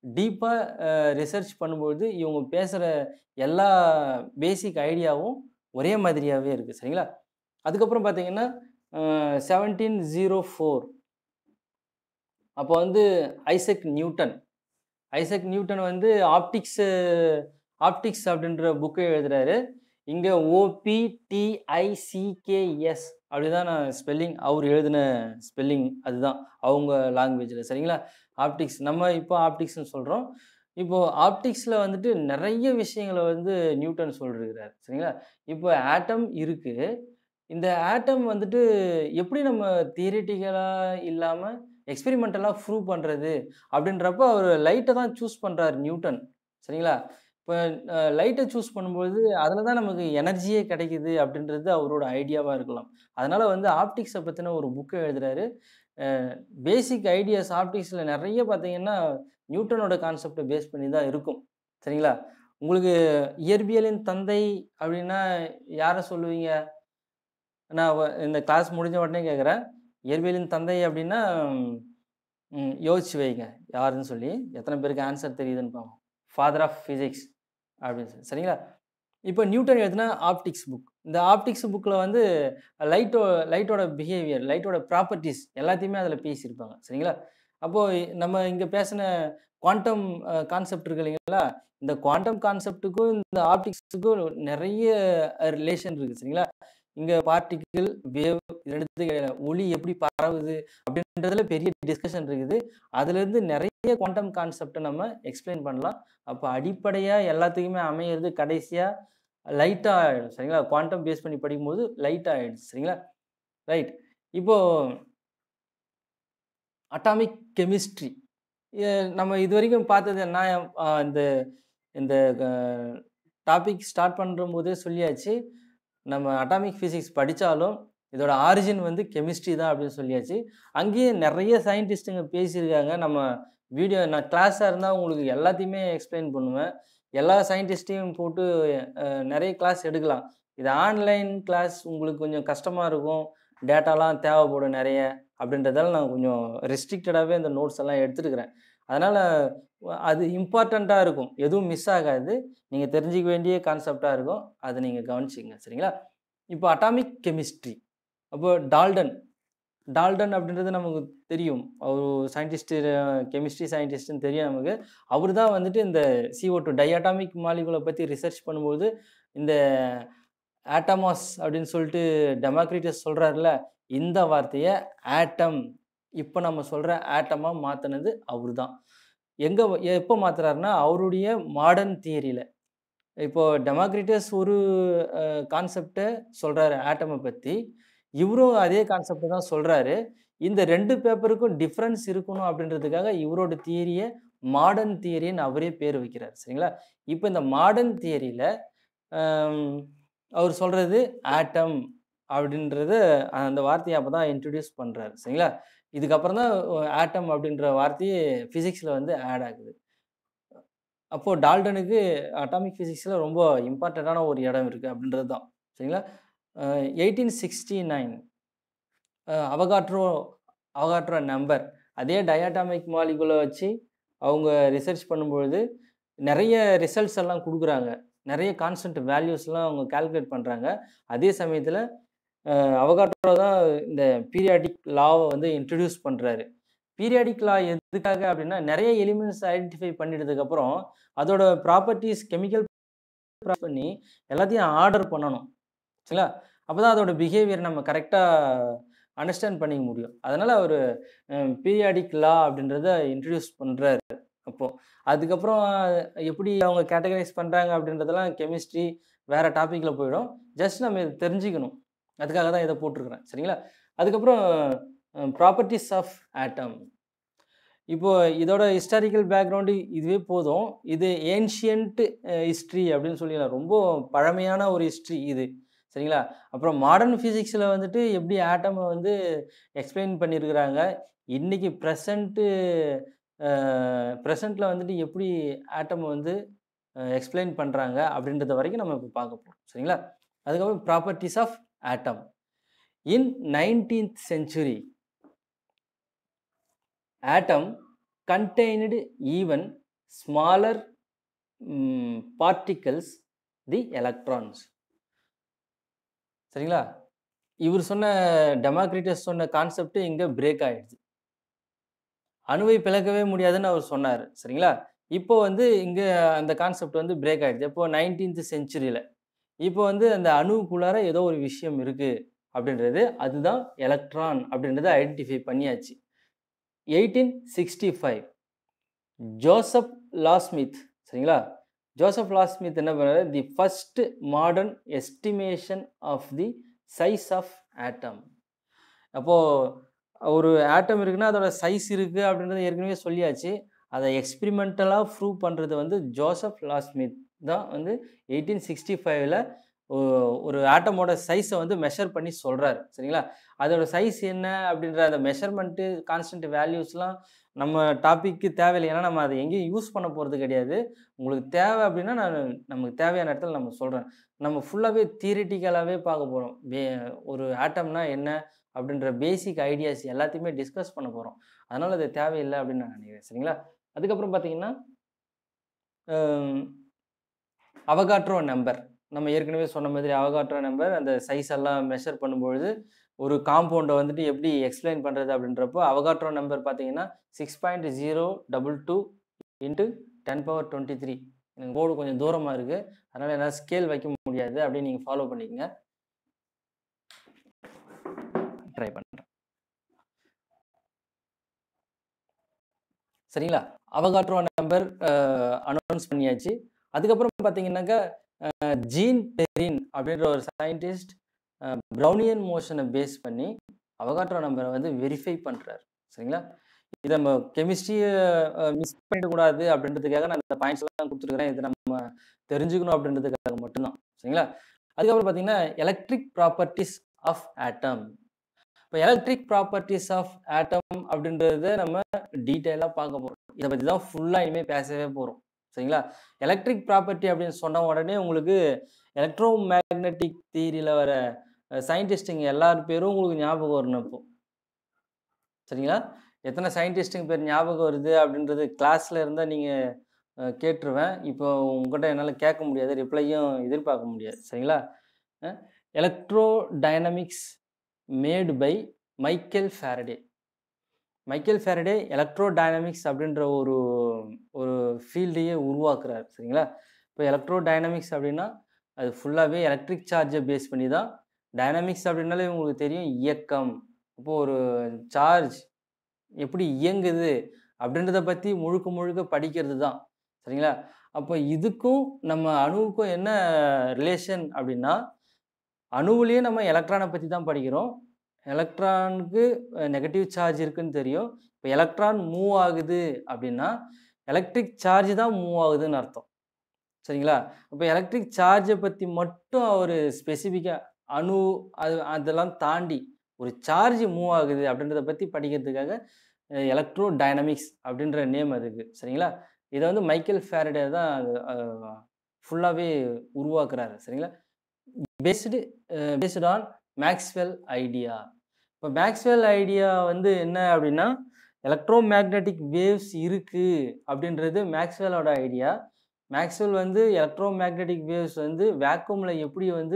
டீப்பாக ரிசர்ச் பண்ணும்பொழுது இவங்க பேசுகிற எல்லா பேசிக் ஐடியாவும் ஒரே மாதிரியாகவே இருக்குது சரிங்களா அதுக்கப்புறம் பார்த்தீங்கன்னா செவன்டீன் ஜீரோ ஃபோர் அப்போ வந்து ஐசக் நியூட்டன் ஐசக் நியூட்டன் வந்து ஆப்டிக்ஸு ஆப்டிக்ஸ் அப்படின்ற புக்கை எழுதுறாரு இங்கே ஓபிடிஐசிகேஎஸ் அப்படிதான் நான் ஸ்பெல்லிங் அவர் எழுதின ஸ்பெல்லிங் அதுதான் அவங்க லாங்குவேஜில் சரிங்களா ஆப்டிக்ஸ் நம்ம இப்போ ஆப்டிக்ஸ்னு சொல்கிறோம் இப்போ ஆப்டிக்ஸில் வந்துட்டு நிறைய விஷயங்களை வந்து நியூட்டன் சொல்லிருக்கிறார் சரிங்களா இப்போ ஆட்டம் இருக்குது இந்த ஆட்டம் வந்துட்டு எப்படி நம்ம தியரிட்டிக்கலாக இல்லாமல் எக்ஸ்பெரிமெண்டலாக ப்ரூவ் பண்ணுறது அப்படின்றப்ப அவர் லைட்டை தான் சூஸ் பண்ணுறாரு நியூட்டன் சரிங்களா இப்போ லைட்டை சூஸ் பண்ணும்போது அதில் தான் நமக்கு எனர்ஜியே கிடைக்குது அப்படின்றது அவரோட ஐடியாவாக இருக்கலாம் அதனால் வந்து ஆப்டிக்ஸை பற்றின ஒரு புக்கை எழுதுறாரு பேசிக் ஐடியாஸ் ஆப்டிக்ஸில் நிறைய பார்த்தீங்கன்னா நியூட்டனோட கான்செப்டை பேஸ் பண்ணி தான் இருக்கும் சரிங்களா உங்களுக்கு இயற்பியலின் தந்தை அப்படின்னா யாரை சொல்லுவீங்க நான் வ- இந்த கிளாஸ் முடிஞ்ச உடனே கேட்குறேன் இயற்பியலின் தந்தை அப்படின்னா ம், யோசிச்சு வைங்க யாருன்னு சொல்லி எத்தனை பேருக்கு ஆன்சர் தெரியுதுன்னு பார்ப்போம் ஃபாதர் ஆஃப் ஃபிசிக்ஸ் அப்படின்னு சொல்லி சரிங்களா இப்போ நியூட்டன் எழுதின ஆப்டிக்ஸ் புக் இந்த ஆப்டிக்ஸ் புக்கில் வந்து லைட்டோ லைட்டோட பிஹேவியர் லைட்டோட ப்ராப்பர்ட்டிஸ் எல்லாத்தையுமே அதில் பேசியிருப்பாங்க சரிங்களா அப்போது நம்ம இங்கே பேசின குவாண்டம் கான்செப்ட் இருக்கு இல்லைங்களா இந்த குவாண்டம் கான்செப்ட்டுக்கும் இந்த ஆப்டிக்ஸுக்கும் நிறைய ரிலேஷன் இருக்குது சரிங்களா இங்கே பார்ட்டிக்கிள் வேவ் ரெண்டுத்துக்கு இடையில ஒளி எப்படி பரவுது அப்படின்றதுல பெரிய டிஸ்கஷன் இருக்குது அதுலேருந்து நிறைய குவாண்டம் கான்செப்டை நம்ம எக்ஸ்பிளைன் பண்ணலாம் அப்போ அடிப்படையாக எல்லாத்துக்குமே அமையிறது கடைசியாக லைட்டாக ஆகிடும் சரிங்களா குவாண்டம் பேஸ் பண்ணி படிக்கும்போது லைட்டாக ஆகிடுச்சு சரிங்களா ரைட் இப்போ அட்டாமிக் கெமிஸ்ட்ரி நம்ம இது வரைக்கும் பார்த்தது என்ன அஹ் இந்த இந்த டாபிக் ஸ்டார்ட் பண்ணுற போதே சொல்லியாச்சு நம்ம அட்டாமிக் ஃபிசிக்ஸ் படித்தாலும் இதோட ஆரிஜின் வந்து கெமிஸ்ட்ரி தான் அப்படின்னு சொல்லியாச்சு அங்கேயே நிறைய சயின்டிஸ்ட்டுங்க பேசியிருக்காங்க நம்ம வீடியோ நான் கிளாஸாக இருந்தால் உங்களுக்கு எல்லாத்தையுமே எக்ஸ்பிளைன் பண்ணுவேன் எல்லா சயின்டிஸ்ட்டையும் போட்டு அஹ், நிறைய கிளாஸ் எடுக்கலாம் இது ஆன்லைன் கிளாஸ் உங்களுக்கு கொஞ்சம் கஷ்டமாக இருக்கும் டேட்டாலாம் தேவைப்படும் நிறைய அப்படின்றதால நான் கொஞ்சம் ரெஸ்ட்ரிக்டடாகவே இந்த நோட்ஸ் எல்லாம் எடுத்துருக்கிறேன் அதனால் அது இம்பார்ட்டண்ட்டாக இருக்கும் எதுவும் மிஸ் ஆகாது நீங்கள் தெரிஞ்சிக்க வேண்டிய கான்செப்டாக இருக்கும் அதை நீங்கள் கவனிச்சிங்க சரிங்களா இப்போ அட்டாமிக் கெமிஸ்ட்ரி அப்போ டால்டன் டால்டன் அப்படின்றது நமக்கு தெரியும் அவர் சயின்டிஸ்ட்டு கெமிஸ்ட்ரி சயின்டிஸ்ட்னு தெரியும் நமக்கு அவர் தான் வந்துட்டு இந்த CO2 டூ டைஅட்டாமிக் மாலிகுலை பற்றி ரிசர்ச் பண்ணும்போது இந்த ஆட்டமாஸ் அப்படின்னு சொல்லிட்டு டெமோக்ரிட்டஸ் சொல்கிறாருல இந்த வார்த்தையை ஆட்டம் இப்போ நம்ம சொல்கிற ஆட்டமாக மாற்றினது அவர் தான் எங்கே எப்போ மாத்துறாருன்னா அவருடைய மாடர்ன் தியரியில் இப்போ டெமோக்ரிட்டஸ் ஒரு கான்செப்டை சொல்கிறாரு ஆட்டமை பற்றி இவரும் அதே கான்செப்டை தான் சொல்கிறாரு இந்த ரெண்டு பேப்பருக்கும் டிஃப்ரென்ஸ் இருக்கணும் அப்படின்றதுக்காக இவரோட தியரியை மாடர்ன் தியரின்னு அவரே பேர் வைக்கிறார் சரிங்களா இப்போ இந்த மாடர்ன் தியரியில் அவர் சொல்கிறது ஆட்டம் அப்படின்றத அந்த வார்த்தையை அப்போ தான் இன்ட்ரடியூஸ் பண்ணுறாரு சரிங்களா இதுக்கப்புறம் தான் ஆட்டம் அப்படின்ற வார்த்தையே ஃபிசிக்ஸில் வந்து ஆட் ஆகுது அப்போது டால்டனுக்கு அட்டாமிக் ஃபிசிக்ஸில் ரொம்ப இம்பார்ட்டண்ட்டான ஒரு இடம் இருக்குது அப்படின்றது தான் சரிங்களா eighteen sixty nine Avogadro Avogadro number அதே டயாட்டாமிக் மாலிகுலை வச்சு அவங்க ரிசர்ச் பண்ணும்பொழுது நிறைய ரிசல்ட்ஸ் எல்லாம் கொடுக்குறாங்க நிறைய கான்ஸ்டன்ட் வேல்யூஸ்லாம் அவங்க கால்குலேட் பண்ணுறாங்க அதே சமயத்தில் அவகாட்ரோ தான் இந்த பீரியாடிக் லாவை வந்து இன்ட்ரடியூஸ் பண்ணுறாரு பீரியாடிக் லா எதுக்காக அப்படின்னா நிறைய எலிமெண்ட்ஸ் ஐடென்டிஃபை பண்ணிட்டதுக்கப்புறம் அதோட ப்ராப்பர்ட்டிஸ் கெமிக்கல் பண்ணி எல்லாத்தையும் ஆர்டர் பண்ணணும் சரிங்களா அப்போ தான் அதோட பிஹேவியர் நம்ம கரெக்டாக அண்டர்ஸ்டாண்ட் பண்ணிக்க முடியும் அதனால் அவர் பீரியாடிக் லா அப்படின்றத இன்ட்ரடியூஸ் பண்ணுறாரு அப்போது அதுக்கப்புறம் எப்படி அவங்க கேட்டகரைஸ் பண்ணுறாங்க அப்படின்றதெல்லாம் கெமிஸ்ட்ரி வேறு டாப்பிக்கில் போயிடும் ஜஸ்ட் நம்ம இதை தெரிஞ்சுக்கணும் அதுக்காக தான் இதை போட்டிருக்கிறேன் சரிங்களா அதுக்கப்புறம் ப்ராப்பர்ட்டிஸ் ஆஃப் ஆட்டம் இப்போ இதோட ஹிஸ்டாரிக்கல் பேக்ரவுண்டு இதுவே போதும் இது ஏன்ஷியன்ட் ஹிஸ்ட்ரி அப்படின்னு சொல்லிடலாம் ரொம்ப பழமையான ஒரு ஹிஸ்ட்ரி இது சரிங்களா அப்புறம் மாடர்ன் ஃபிசிக்ஸில் வந்துட்டு எப்படி ஆட்டமை வந்து எக்ஸ்பிளைன் பண்ணியிருக்கிறாங்க இன்றைக்கி ப்ரெசண்ட்டு ப்ரெசண்ட்டில் வந்துட்டு எப்படி ஆட்டமை வந்து எக்ஸ்பிளைன் பண்ணுறாங்க அப்படின்றத வரைக்கும் நம்ம இப்போ பார்க்க போகிறோம் சரிங்களா அதுக்கப்புறம் properties of atom in nineteenth century atom contained even smaller mm, particles the electrons சரிங்களா இவர் சொன்ன டெமோக்ரிட்டஸ் சொன்ன கான்செப்ட் இங்கே பிரேக் ஆயிடுச்சு அணுவை பிளக்கவே முடியாதுன்னு அவர் சொன்னார் சரிங்களா இப்போ வந்து இங்கே அந்த கான்செப்ட் வந்து பிரேக் ஆயிடுச்சு இப்போ நைன்டீன்த் செஞ்சுரியில் இப்போ வந்து அந்த அணுவுக்குள்ளார ஏதோ ஒரு விஷயம் இருக்கு அப்படின்றது அதுதான் எலக்ட்ரான் அப்படின்றத ஐடென்டிஃபை பண்ணியாச்சு eighteen sixty five Joseph Loschmidt சரிங்களா ஜோசப் லாஸ்மித் என்ன பண்ணாரு the first modern estimation of the size of atom அப்போது ஒரு ஆட்டம் இருக்குன்னா அதோட சைஸ் இருக்குது அப்படின்றத ஏற்கனவே சொல்லியாச்சு அதை எக்ஸ்பிரிமெண்டலாக ப்ரூவ் பண்ணுறது வந்து ஜோசப் லாஸ்மித் தான் வந்து எயிட்டீன் சிக்ஸ்டி ஃபைவ்ல ஒரு ஆட்டமோட சைஸை வந்து மெஷர் பண்ணி சொல்கிறாரு சரிங்களா அதோட சைஸ் என்ன அப்படின்ற அந்த மெஷர்மெண்ட்டு கான்ஸ்டன்ட் வேல்யூஸ்லாம் நம்ம டாப்பிக்கு தேவையில்லை ஏன்னா நம்ம அதை எங்கேயும் யூஸ் பண்ண போகிறது கிடையாது உங்களுக்கு தேவை அப்படின்னா நான் நமக்கு தேவையான இடத்துல நம்ம சொல்கிறேன் நம்ம ஃபுல்லாகவே தியரிட்டிக்கலாகவே பார்க்க போகிறோம் வே ஒரு ஆட்டம்னா என்ன அப்படின்ற பேசிக் ஐடியாஸ் எல்லாத்தையுமே டிஸ்கஸ் பண்ண போகிறோம் அதனால் அது தேவையில்லை அப்படின்னு நான் நினைக்கிறேன் சரிங்களா அதுக்கப்புறம் பார்த்தீங்கன்னா அவகாட்ரோ நம்பர் நம்ம ஏற்கனவே சொன்ன மாதிரி அவகாட்ரோ நம்பர் அந்த சைஸ் எல்லாம் மெஷர் பண்ணும்பொழுது ஒரு காம்பவுண்டை வந்துட்டு எப்படி எக்ஸ்பிளைன் பண்ணுறது அப்படின்றப்போ அவகாட்ரோ நம்பர் பார்த்தீங்கன்னா six point zero double two into ten power twenty three எனக்கு போர்டு கொஞ்சம் தூரமாக இருக்குது அதனால் என்னால் ஸ்கேல் வைக்க முடியாது அப்படின்னு நீங்கள் ஃபாலோ பண்ணிக்கங்க ட்ரை பண்ணுறேன் சரிங்களா அவகாட்ரோ நம்பர் அனௌன்ஸ் பண்ணியாச்சு அதுக்கப்புறம் பார்த்தீங்கன்னாக்கா ஜீன் பெரின் அப்படின்ற ஒரு சயின்டிஸ்ட் ப்ரௌனியன் மோஷனை பேஸ் பண்ணி அவகாட்ரோ நம்பரை வந்து வெரிஃபை பண்ணுறாரு சரிங்களா இதை நம்ம கெமிஸ்ட்ரியை மிஸ் பண்ணிடக்கூடாது அப்படின்றதுக்காக நான் இந்த பாயிண்ட்ஸ்லாம் கொடுத்துருக்குறேன் இது நம்ம தெரிஞ்சுக்கணும் அப்படின்றதுக்காக மட்டும்தான் சரிங்களா அதுக்கப்புறம் பார்த்தீங்கன்னா எலக்ட்ரிக் ப்ராப்பர்ட்டிஸ் ஆஃப் ஆட்டம் இப்போ எலக்ட்ரிக் ப்ராப்பர்ட்டிஸ் ஆஃப் ஆட்டம் அப்படின்றத நம்ம டீட்டெயிலாக பார்க்க போகிறோம் இதை பற்றி தான் ஃபுல்லாக இனிமேல் பேசவே போகிறோம் சரிங்களா எலக்ட்ரிக் ப்ராப்பர்ட்டி அப்படின்னு சொன்ன உடனே உங்களுக்கு எலக்ட்ரோ மேக்னெட்டிக் தியரியில் வர சயின்டிஸ்ட்டுங்க எல்லார் பேரும் உங்களுக்கு ஞாபகம் வரணும் இப்போ சரிங்களா எத்தனை சயின்டிஸ்ட்டுங்க பேர் ஞாபகம் வருது அப்படின்றது கிளாஸில் இருந்தால் நீங்கள் கேட்டுருவேன் இப்போ உங்கள்கிட்ட என்னால் கேட்க முடியாது ரிப்ளையும் எதிர்பார்க்க முடியாது சரிங்களா electrodynamics made by Michael Faraday Michael Faraday electrodynamics அப்படின்ற ஒரு ஒரு ஃபீல்டையே உருவாக்குறாரு சரிங்களா இப்போ எலக்ட்ரோ டைனமிக்ஸ் அப்படின்னா அது ஃபுல்லாகவே எலக்ட்ரிக் சார்ஜை பேஸ் பண்ணி தான் டைனமிக்ஸ் அப்படின்னாலே உங்களுக்கு தெரியும் இயக்கம் இப்போது ஒரு சார்ஜ் எப்படி இயங்குது அப்படின்றத பற்றி முழுக்க முழுக்க படிக்கிறது தான் சரிங்களா அப்போ இதுக்கும் நம்ம அணுவுக்கும் என்ன ரிலேஷன் அப்படின்னா அணுவுலேயே நம்ம எலக்ட்ரானை பற்றி தான் படிக்கிறோம் எலக்ட்ரானுக்கு நெகட்டிவ் சார்ஜ் இருக்குன்னு தெரியும் இப்போ எலக்ட்ரான் மூவ் ஆகுது அப்படின்னா எலக்ட்ரிக் சார்ஜ் தான் மூவ் ஆகுதுன்னு அர்த்தம் சரிங்களா இப்போ எலக்ட்ரிக் சார்ஜை பற்றி மட்டும் அவர் ஸ்பெசிஃபிக்காக அணு அது அதெல்லாம் தாண்டி ஒரு சார்ஜ் மூவ் ஆகுது அப்படின்றத பற்றி படிக்கிறதுக்காக எலக்ட்ரோ டைனமிக்ஸ் அப்படின்ற நேம் அதுக்கு சரிங்களா இதை வந்து மைக்கேல் ஃபேரடே தான் ஃபுல்லாகவே உருவாக்குறாரு சரிங்களா based based on Maxwell idea இப்போ மேக்ஸ்வெல் ஐடியா வந்து என்ன அப்படின்னா எலக்ட்ரோ மேக்னெட்டிக் வேவ்ஸ் இருக்குது அப்படின்றது மேக்ஸ்வெலோட ஐடியா மேக்ஸ்வெல் வந்து எலக்ட்ரோ மேக்னெட்டிக் வேவ்ஸ் வந்து வேக்கூமில் எப்படி வந்து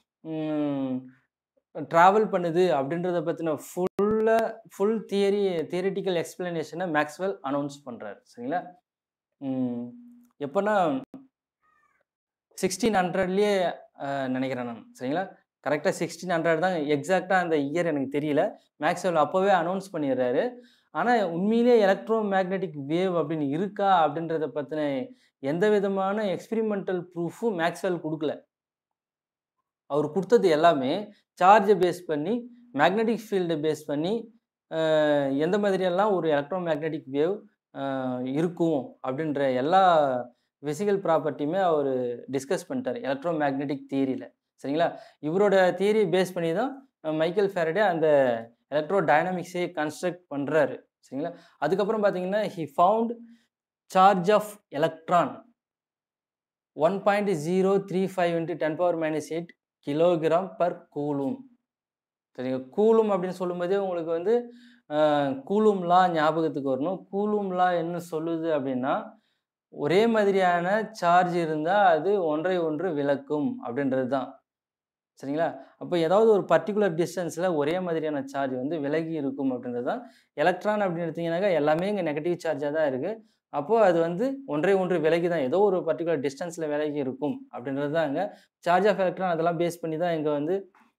ட்ராவல் பண்ணுது அப்படின்றத பற்றின ஃபுல்லாக ஃபுல் தியரி தியரிட்டிக்கல் எக்ஸ்பிளனேஷனை மேக்ஸ்வெல் அனௌன்ஸ் பண்ணுறாரு சரிங்களா எப்போனா சிக்ஸ்டீன் ஹண்ட்ரட்லேயே நினைக்கிறேன் நான் சரிங்களா கரெக்டாக சிக்ஸ்டீன் ஹண்ட்ரட் தான் எக்ஸாக்டாக அந்த இயர் எனக்கு தெரியல மேக்ஸ்வெல் அப்போவே அனௌன்ஸ் பண்ணிடுறாரு ஆனால் உண்மையிலே எலக்ட்ரோ மேக்னெட்டிக் வேவ் அப்படின்னு இருக்கா அப்படின்றத பற்றின எந்த விதமான எக்ஸ்பிரிமெண்டல் ப்ரூஃபும் மேக்ஸ்வெல் கொடுக்கல அவர் கொடுத்தது எல்லாமே சார்ஜை பேஸ் பண்ணி மேக்னெட்டிக் ஃபீல்டை பேஸ் பண்ணி எந்த மாதிரியெல்லாம் ஒரு எலக்ட்ரோ மேக்னெட்டிக் வேவ் இருக்கும் அப்படின்ற எல்லா ஃபிசிக்கல் ப்ராப்பர்ட்டியுமே அவர் டிஸ்கஸ் பண்ணிட்டார் எலக்ட்ரோ மேக்னெட்டிக் தியரியில் சரிங்களா இவரோட தியரியை பேஸ் பண்ணி தான் மைக்கேல் ஃபேரடே அந்த எலக்ட்ரோ டைனமிக்ஸே கன்ஸ்ட்ரக்ட் பண்ணுறாரு சரிங்களா அதுக்கப்புறம் பார்த்தீங்கன்னா he found charge of electron one point zero three five into ten power minus eight kilogram per coulomb சரிங்க கூலும் அப்படின்னு சொல்லும்போதே உங்களுக்கு வந்து கூலும்லா ஞாபகத்துக்கு வரணும் கூலும்லா என்ன சொல்லுது அப்படின்னா ஒரே மாதிரியான சார்ஜ் இருந்தால் அது ஒன்றை ஒன்று விளக்கும் அப்படின்றது தான் சரிங்களா அப்போ ஏதாவது ஒரு பர்டிகுலர் டிஸ்டன்ஸில் ஒரே மாதிரியான சார்ஜ் வந்து விலகி இருக்கும் அப்படின்றது தான் எலக்ட்ரான் அப்படின்னு எடுத்தீங்கன்னாக்கா எல்லாமே இங்கே நெகட்டிவ் சார்ஜாக தான் இருக்குது அப்போது அது வந்து ஒன்றே ஒன்று விலகி தான் ஏதோ ஒரு பர்டிகுலர் டிஸ்டன்ஸில் விலகி இருக்கும் அப்படின்றது தான் இங்கே சார்ஜ் ஆஃப் எலக்ட்ரான் அதெல்லாம் பேஸ் பண்ணி தான் இங்கே வந்து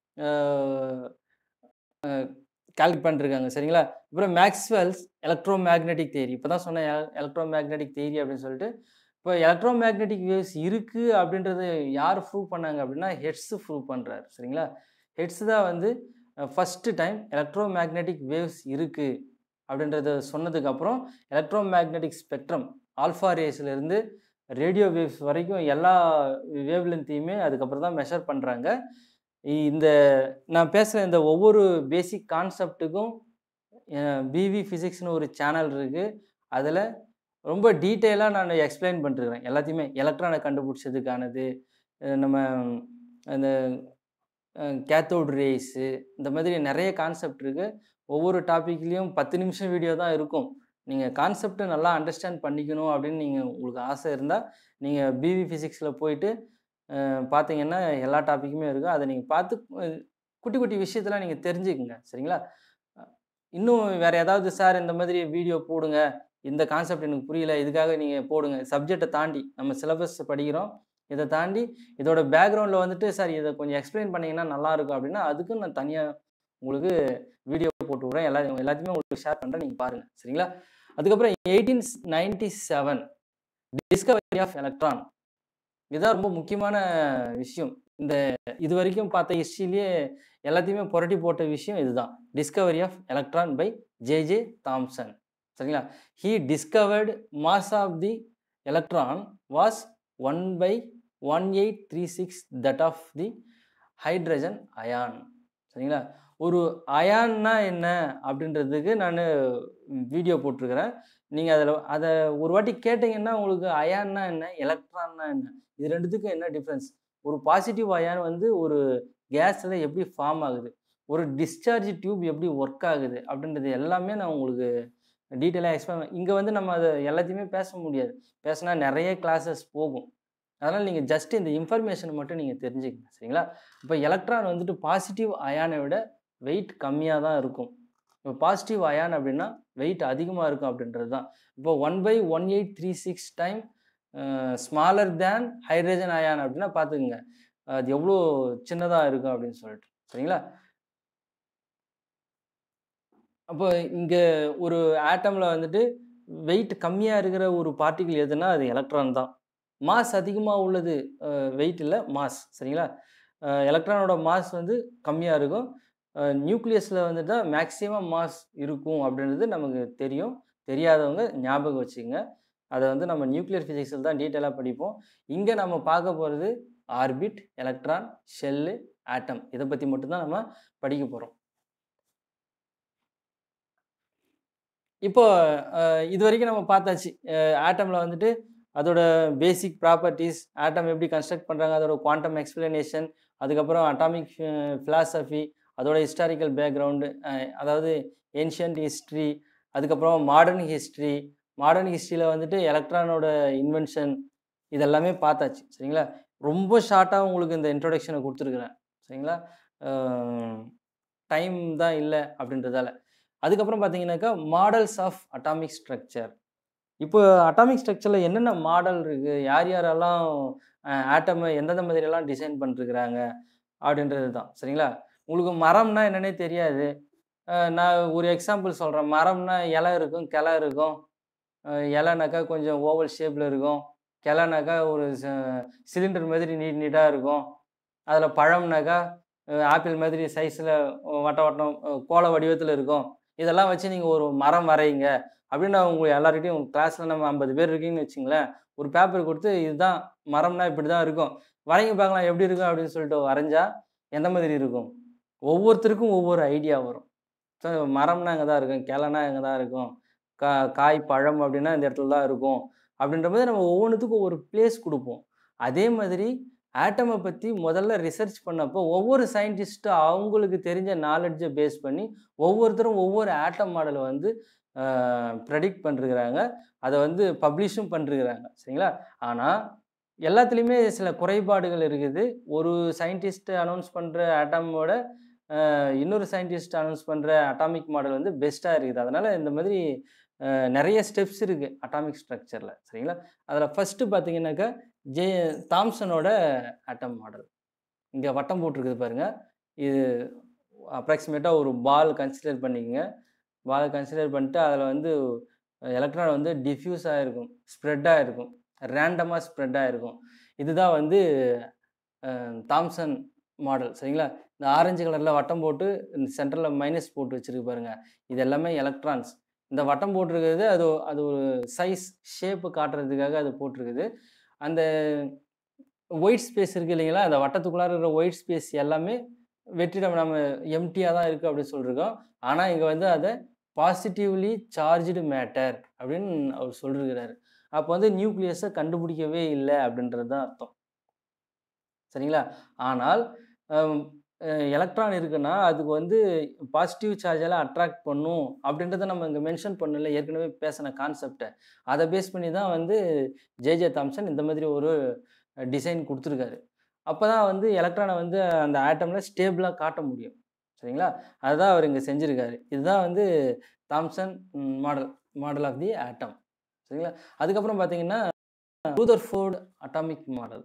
கால்குலேட் பண்ணிருக்காங்க சரிங்களா அப்புறம் மேக்ஸ்வெல்ஸ் எலக்ட்ரோ மேக்னெட்டிக் தேரி இப்போ தான் சொன்னேன் எலக்ட்ரோ மேக்னெட்டிக் தேரி அப்படின்னு சொல்லிட்டு இப்போ எலக்ட்ரோ மேக்னெட்டிக் வேவ்ஸ் இருக்குது அப்படின்றது யார் ப்ரூவ் பண்ணாங்க அப்படின்னா ஹெட்ஸ் ப்ரூவ் பண்ணுறாரு சரிங்களா ஹெட்ஸ் தான் வந்து first time electromagnetic waves இருக்குது அப்படின்றத சொன்னதுக்கப்புறம் எலக்ட்ரோ மேக்னெட்டிக் ஸ்பெக்ட்ரம் ஆல்ஃபா ரேஸ்லேருந்து ரேடியோ வேவ்ஸ் வரைக்கும் எல்லா வேவ் லென்த்தையுமே அதுக்கப்புறம் தான் மெஷர் பண்ணுறாங்க இந்த நான் பேசுகிற இந்த ஒவ்வொரு பேசிக் கான்செப்ட்டுக்கும் பிவி ஃபிசிக்ஸ்னு ஒரு சேனல் இருக்குது அதில் ரொம்ப டீட்டெயிலாக நான் எக்ஸ்பிளைன் பண்ணிருக்கிறேன் எல்லாத்தையுமே எலக்ட்ரானை கண்டுபிடிச்சதுக்கானது அஹ் நம்ம அந்த கேத்தோட் ரேஸு இந்த மாதிரி நிறைய கான்செப்ட் இருக்குது ஒவ்வொரு டாப்பிக்லேயும் பத்து நிமிஷம் வீடியோ தான் இருக்கும் நீங்கள் கான்செப்டை நல்லா அண்டர்ஸ்டாண்ட் பண்ணிக்கணும் அப்படின்னு நீங்கள் உங்களுக்கு ஆசை இருந்தால் நீங்கள் பிவி ஃபிசிக்ஸில் போயிட்டு அஹ், பார்த்தீங்கன்னா எல்லா டாப்பிக்குமே இருக்கும் அதை நீங்கள் பார்த்து அஹ், குட்டி குட்டி விஷயத்தெல்லாம் நீங்கள் தெரிஞ்சுக்குங்க சரிங்களா அஹ், இன்னும் வேறு ஏதாவது சார் இந்த மாதிரி வீடியோ போடுங்க இந்த கான்செப்ட் எனக்கு புரியல இதுக்காக நீங்கள் போடுங்க சப்ஜெக்டை தாண்டி நம்ம சிலபஸ் படிக்கிறோம் இதை தாண்டி இதோட பேக்ரவுண்டில் வந்துட்டு சார் இதை கொஞ்சம் எக்ஸ்பிளைன் பண்ணிங்கன்னா நல்லா இருக்கும் அப்படின்னா அதுக்கும் நான் தனியாக உங்களுக்கு வீடியோ போட்டு விட்றேன் எல்லா எல்லாத்தையுமே உங்களுக்கு ஷேர் பண்ணுறேன் நீங்கள் பாருங்கள் சரிங்களா அதுக்கப்புறம் eighteen ninety seven discovery of electron இதுதான் ரொம்ப முக்கியமான விஷயம் இந்த இது வரைக்கும் பார்த்த ஹிஸ்ட்ரியிலேயே எல்லாத்தையுமே புரட்டி போட்ட விஷயம் இதுதான் discovery of electron by J J Thomson சரிங்களா he discovered mass of the electron was one by one eight three six that of the hydrogen ion சரிங்களா ஒரு அயான்னா என்ன அப்படின்றதுக்கு நான் வீடியோ போட்டிருக்கிறேன் நீங்கள் அதில் அதை ஒரு வாட்டி கேட்டிங்கன்னா உங்களுக்கு அயான்னா என்ன எலக்ட்ரான்னா என்ன இது ரெண்டுத்துக்கும் என்ன டிஃப்ரென்ஸ் ஒரு பாசிட்டிவ் அயான் வந்து ஒரு கேஸில் எப்படி ஃபார்ம் ஆகுது ஒரு டிஸ்சார்ஜ் டியூப் எப்படி ஒர்க் ஆகுது அப்படின்றது எல்லாமே நான் உங்களுக்கு டீட்டெயிலாக எக்ஸ்பிளைன் இங்கே வந்து நம்ம அதை எல்லாத்தையுமே பேச முடியாது பேசினா நிறைய கிளாஸஸ் போகும் அதனால் நீங்கள் ஜஸ்ட் இந்த இன்ஃபர்மேஷன் மட்டும் நீங்கள் தெரிஞ்சுக்கங்க சரிங்களா இப்போ எலக்ட்ரான் வந்துட்டு பாசிட்டிவ் அயானை விட வெயிட் கம்மியாக தான் இருக்கும் இப்போ பாசிட்டிவ் அயான் அப்படின்னா வெயிட் அதிகமாக இருக்கும் அப்படின்றது தான் இப்போ one by one eight three six time smaller than hydrogen ion அப்படின்னா பார்த்துக்குங்க அது எவ்வளோ சின்னதாக இருக்கும் அப்படின்னு சொல்லிட்டு சரிங்களா அப்போ இங்கே ஒரு ஆட்டமில் வந்துட்டு வெயிட் கம்மியாக இருக்கிற ஒரு பார்ட்டிகிள் எதுனா அது எலக்ட்ரான் தான் மாஸ் அதிகமாக உள்ளது வெயிட் இல்லை மாஸ் சரிங்களா எலக்ட்ரானோட மாஸ் வந்து கம்மியாக இருக்கும் நியூக்ளியஸில் வந்துட்டு தான் மேக்ஸிமம் மாஸ் இருக்கும் அப்படின்றது நமக்கு தெரியும் தெரியாதவங்க ஞாபகம் வச்சுக்கோங்க அதை வந்து நம்ம நியூக்ளியர் ஃபிசிக்ஸில் தான் டீட்டெயிலாக படிப்போம் இங்கே நம்ம பார்க்க போகிறது ஆர்பிட் எலக்ட்ரான் ஷெல்லு ஆட்டம் இதை பற்றி மட்டும்தான் நம்ம படிக்க போகிறோம் இப்போ அஹ், இது வரைக்கும் நம்ம பார்த்தாச்சு ஆட்டமில் வந்துட்டு அதோட பேசிக் ப்ராப்பர்ட்டிஸ் ஆட்டம் எப்படி கன்ஸ்ட்ரக்ட் பண்ணுறாங்க அதோட குவாண்டம் எக்ஸ்பிளனேஷன் அதுக்கப்புறம் அட்டாமிக் ஃபிலாசபி அதோட ஹிஸ்டாரிக்கல் பேக்ரவுண்டு அதாவது ஏன்ஷியன்ட் ஹிஸ்ட்ரி அதுக்கப்புறம் மாடர்ன் ஹிஸ்ட்ரி மாடர்ன் ஹிஸ்ட்ரியில் வந்துட்டு எலக்ட்ரானோட இன்வென்ஷன் இதெல்லாமே பார்த்தாச்சு சரிங்களா ரொம்ப ஷார்ட்டாக உங்களுக்கு இந்த இன்ட்ரொடக்ஷனை கொடுத்துருக்குறேன் சரிங்களா டைம் தான் இல்லை அப்படின்றதால அதுக்கப்புறம் பார்த்தீங்கன்னாக்கா மாடல்ஸ் ஆஃப் அட்டாமிக் ஸ்ட்ரக்சர் இப்போ அட்டாமிக் ஸ்ட்ரக்சரில் என்னென்ன மாடல் இருக்குது யார் யாரெல்லாம் ஆட்டமை எந்தெந்த மாதிரியெல்லாம் டிசைன் பண்ணிருக்கிறாங்க அப்படின்றது தான் சரிங்களா உங்களுக்கு மரம்னா என்னன்னே தெரியாது அஹ் நான் ஒரு எக்ஸாம்பிள் சொல்கிறேன் மரம்னா இலை இருக்கும் கிளை இருக்கும் அஹ் இலைனாக்கா கொஞ்சம் ஓவல் ஷேப்பில் இருக்கும் கிளைனாக்கா ஒரு சிலிண்டர் மாதிரி நீட் நீட்டாக இருக்கும் அதில் பழம்னாக்கா ஆப்பிள் மாதிரி சைஸில் வட்ட வட்டம் அஹ் கோள வடிவத்தில் இருக்கும் இதெல்லாம் வச்சு நீங்கள் ஒரு மரம் வரையுங்க அப்படின்னு நான் உங்களை எல்லார்கிட்டையும் கிளாஸில் நம்ம ஐம்பது பேர் இருக்கீங்கன்னு வச்சுங்களேன் ஒரு பேப்பர் கொடுத்து இதுதான் மரம்னா இப்படி தான் இருக்கும் வரைங்க பார்க்கலாம் எப்படி இருக்கும் அப்படின்னு சொல்லிட்டு வரைஞ்சா எந்த மாதிரி இருக்கும் ஒவ்வொருத்தருக்கும் ஒவ்வொரு ஐடியா வரும் ஸோ மரம்னா இங்கே தான் இருக்கும் கிளைனா இங்கே தான் இருக்கும் கா காய் பழம் அப்படின்னா இந்த இடத்துல தான் இருக்கும் அப்படின்ற மாதிரி நம்ம ஒவ்வொன்றுத்துக்கும் ஒவ்வொரு பிளேஸ் கொடுப்போம் அதே மாதிரி ஆட்டமை பற்றி முதல்ல ரிசர்ச் பண்ணப்போ ஒவ்வொரு சயின்டிஸ்ட்டும் அவங்களுக்கு தெரிஞ்ச நாலெட்ஜை பேஸ் பண்ணி ஒவ்வொருத்தரும் ஒவ்வொரு ஆட்டம் மாடலை வந்து ப்ரெடிக்ட் பண்ணிருக்கிறாங்க அதை வந்து பப்ளிஷும் பண்ணிருக்கிறாங்க சரிங்களா ஆனால் எல்லாத்துலேயுமே சில குறைபாடுகள் இருக்குது ஒரு சயின்டிஸ்ட் அனௌன்ஸ் பண்ணுற ஆட்டமோட இன்னொரு சயின்டிஸ்ட் அனௌன்ஸ் பண்ணுற அட்டாமிக் மாடல் வந்து பெஸ்ட்டாக இருக்குது அதனால் இந்த மாதிரி அஹ், நிறைய ஸ்டெப்ஸ் இருக்குது அட்டாமிக் ஸ்ட்ரக்சரில் சரிங்களா அதில் ஃபஸ்ட்டு பார்த்தீங்கன்னாக்கா ஜே தாம்சனோட ஆட்டம் மாடல் இங்கே வட்டம் போட்டிருக்குது பாருங்கள் இது அப்ராக்சிமேட்டாக ஒரு பால் கன்சிடர் பண்ணிக்கங்க பால் கன்சிடர் பண்ணிட்டு அதில் வந்து எலக்ட்ரான் வந்து டிஃப்யூஸ் ஆகிருக்கும் ஸ்ப்ரெட் ஆகிருக்கும் ரேண்டமாக ஸ்ப்ரெட் ஆகிருக்கும் இதுதான் வந்து அஹ், தாம்சன் மாடல் சரிங்களா இந்த ஆரஞ்சு கலரில் வட்டம் போட்டு இந்த சென்டரில் மைனஸ் போட்டு வச்சிருக்கு பாருங்க இது எல்லாமே எலக்ட்ரான்ஸ் இந்த வட்டம் போட்டிருக்கிறது அது அது ஒரு சைஸ் ஷேப்பு காட்டுறதுக்காக அது போட்டிருக்குது அந்த ஒயிட் ஸ்பேஸ் இருக்குது இல்லைங்களா அந்த வட்டத்துக்குள்ளார இருக்கிற ஒயிட் ஸ்பேஸ் எல்லாமே வெற்றிடம் நம்ம எம்டியாக தான் இருக்குது அப்படின்னு சொல்லியிருக்கோம் ஆனால் இங்கே வந்து அதை பாசிட்டிவ்லி சார்ஜ்டு மேட்டர் அப்படின்னு அவர் சொல்லியிருக்கிறாரு அப்போ வந்து நியூக்ளியஸை கண்டுபிடிக்கவே இல்லை அப்படின்றது தான் அர்த்தம் சரிங்களா ஆனால் எலக்ட்ரான் இருக்குன்னா அதுக்கு வந்து பாசிட்டிவ் சார்ஜெல்லாம் அட்ராக்ட் பண்ணும் அப்படின்றத நம்ம இங்கே மென்ஷன் பண்ணல ஏற்கனவே பேசின கான்செப்டை அதை பேஸ் பண்ணி தான் வந்து ஜேஜே தாம்சன் இந்த மாதிரி ஒரு டிசைன் கொடுத்துருக்காரு அப்போ தான் வந்து எலக்ட்ரானை வந்து அந்த ஆட்டமில் ஸ்டேபிளாக காட்ட முடியும் சரிங்களா அதுதான் அவர் இங்கே செஞ்சுருக்காரு இதுதான் வந்து Thomson model model of the atom சரிங்களா அதுக்கப்புறம் பார்த்தீங்கன்னா ரூதர்ஃபோர்டு அட்டாமிக் மாடல்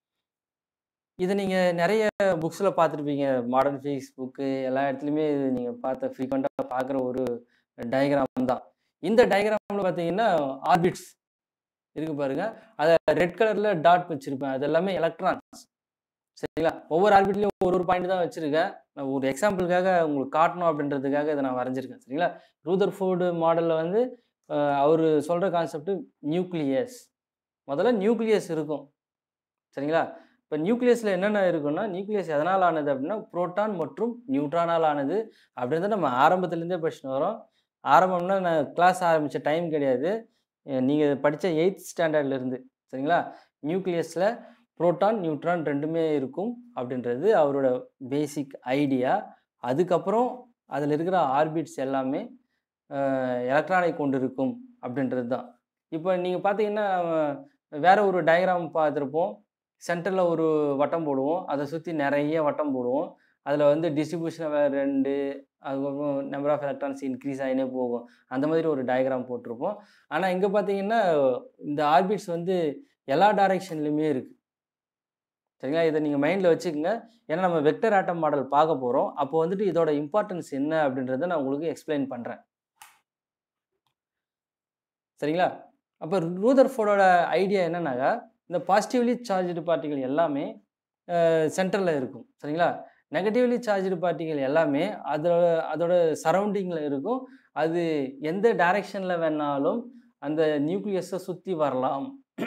இதை நீங்கள் நிறைய புக்ஸில் பார்த்துருப்பீங்க மாடர்ன் ஃபிசிக்ஸ் புக்கு எல்லா இடத்துலையுமே இது நீங்கள் பார்த்த ஃப்ரீக்வெண்ட்டாக பார்க்குற ஒரு டயக்ராம் தான் இந்த டயக்ராமில் பார்த்தீங்கன்னா ஆர்பிட்ஸ் இருக்கு பாருங்க அதை ரெட் கலரில் டாட் வச்சுருப்பேன் அது எல்லாமே எலக்ட்ரான்ஸ் சரிங்களா ஒவ்வொரு ஆர்பிட்லையும் ஒரு ஒரு பாயிண்ட் தான் வச்சுருக்கேன் நான் ஒரு எக்ஸாம்பிளுக்காக உங்களுக்கு காட்டணும் அப்படின்றதுக்காக இதை நான் வரைஞ்சிருக்கேன் சரிங்களா ரூதர் ஃபோர்டு மாடலில் வந்து அவர் சொல்கிற கான்செப்ட் நியூக்ளியஸ் முதல்ல நியூக்ளியஸ் இருக்கும் சரிங்களா இப்போ நியூக்ளியஸில் என்னென்ன இருக்குன்னா நியூக்ளியஸ் எதனால் ஆனது அப்படின்னா புரோட்டான் மற்றும் நியூட்ரானால் ஆனது அப்படின்றத நம்ம ஆரம்பத்துலேருந்தே படிச்சுட்டு வரோம் ஆரம்பம்னா நான் கிளாஸ் ஆரம்பித்த டைம் கிடையாது நீங்கள் படித்த எயித் ஸ்டாண்டர்ட்லேருந்து சரிங்களா நியூக்ளியஸில் புரோட்டான் நியூட்ரான் ரெண்டுமே இருக்கும் அப்படின்றது அவரோட பேசிக் ஐடியா அதுக்கப்புறம் அதில் இருக்கிற ஆர்பிட்ஸ் எல்லாமே எலக்ட்ரானை கொண்டு இருக்கும் அப்படின்றது தான் இப்போ நீங்கள் பார்த்தீங்கன்னா வேற ஒரு டயக்ராம் பார்த்துருப்போம் சென்டரில் ஒரு வட்டம் போடுவோம் அதை சுற்றி நிறைய வட்டம் போடுவோம் அதில் வந்து டிஸ்ட்ரிபியூஷன் ரெண்டு அதுக்கப்புறம் நம்பர் ஆஃப் எலக்ட்ரான்ஸ் இன்க்ரீஸ் ஆகினே போகும் அந்த மாதிரி ஒரு டயக்ராம் போட்டிருப்போம் ஆனால் இங்கே பார்த்தீங்கன்னா இந்த ஆர்பிட்ஸ் வந்து எல்லா டைரெக்ஷன்லையுமே இருக்குது சரிங்களா இதை நீங்கள் மைண்டில் வச்சுக்கோங்க ஏன்னா நம்ம வெக்டர் ஆட்டம் மாடல் பார்க்க போகிறோம் அப்போ வந்துட்டு இதோட இம்பார்ட்டன்ஸ் என்ன அப்படின்றத நான் உங்களுக்கு எக்ஸ்பிளைன் பண்ணுறேன் சரிங்களா அப்போ ரூதர் ஃபோர்டோட ஐடியா என்னன்னாக்கா இந்த பாசிட்டிவ்லி சார்ஜ்டு பார்ட்டிகள் எல்லாமே சென்டரில் இருக்கும் சரிங்களா நெகட்டிவ்லி சார்ஜ்டு பார்ட்டிகள் எல்லாமே அதோட அதோட சரௌண்டிங்கில் இருக்கும் அது எந்த டைரெக்ஷனில் வேணாலும் அந்த நியூக்ளியஸை சுற்றி வரலாம்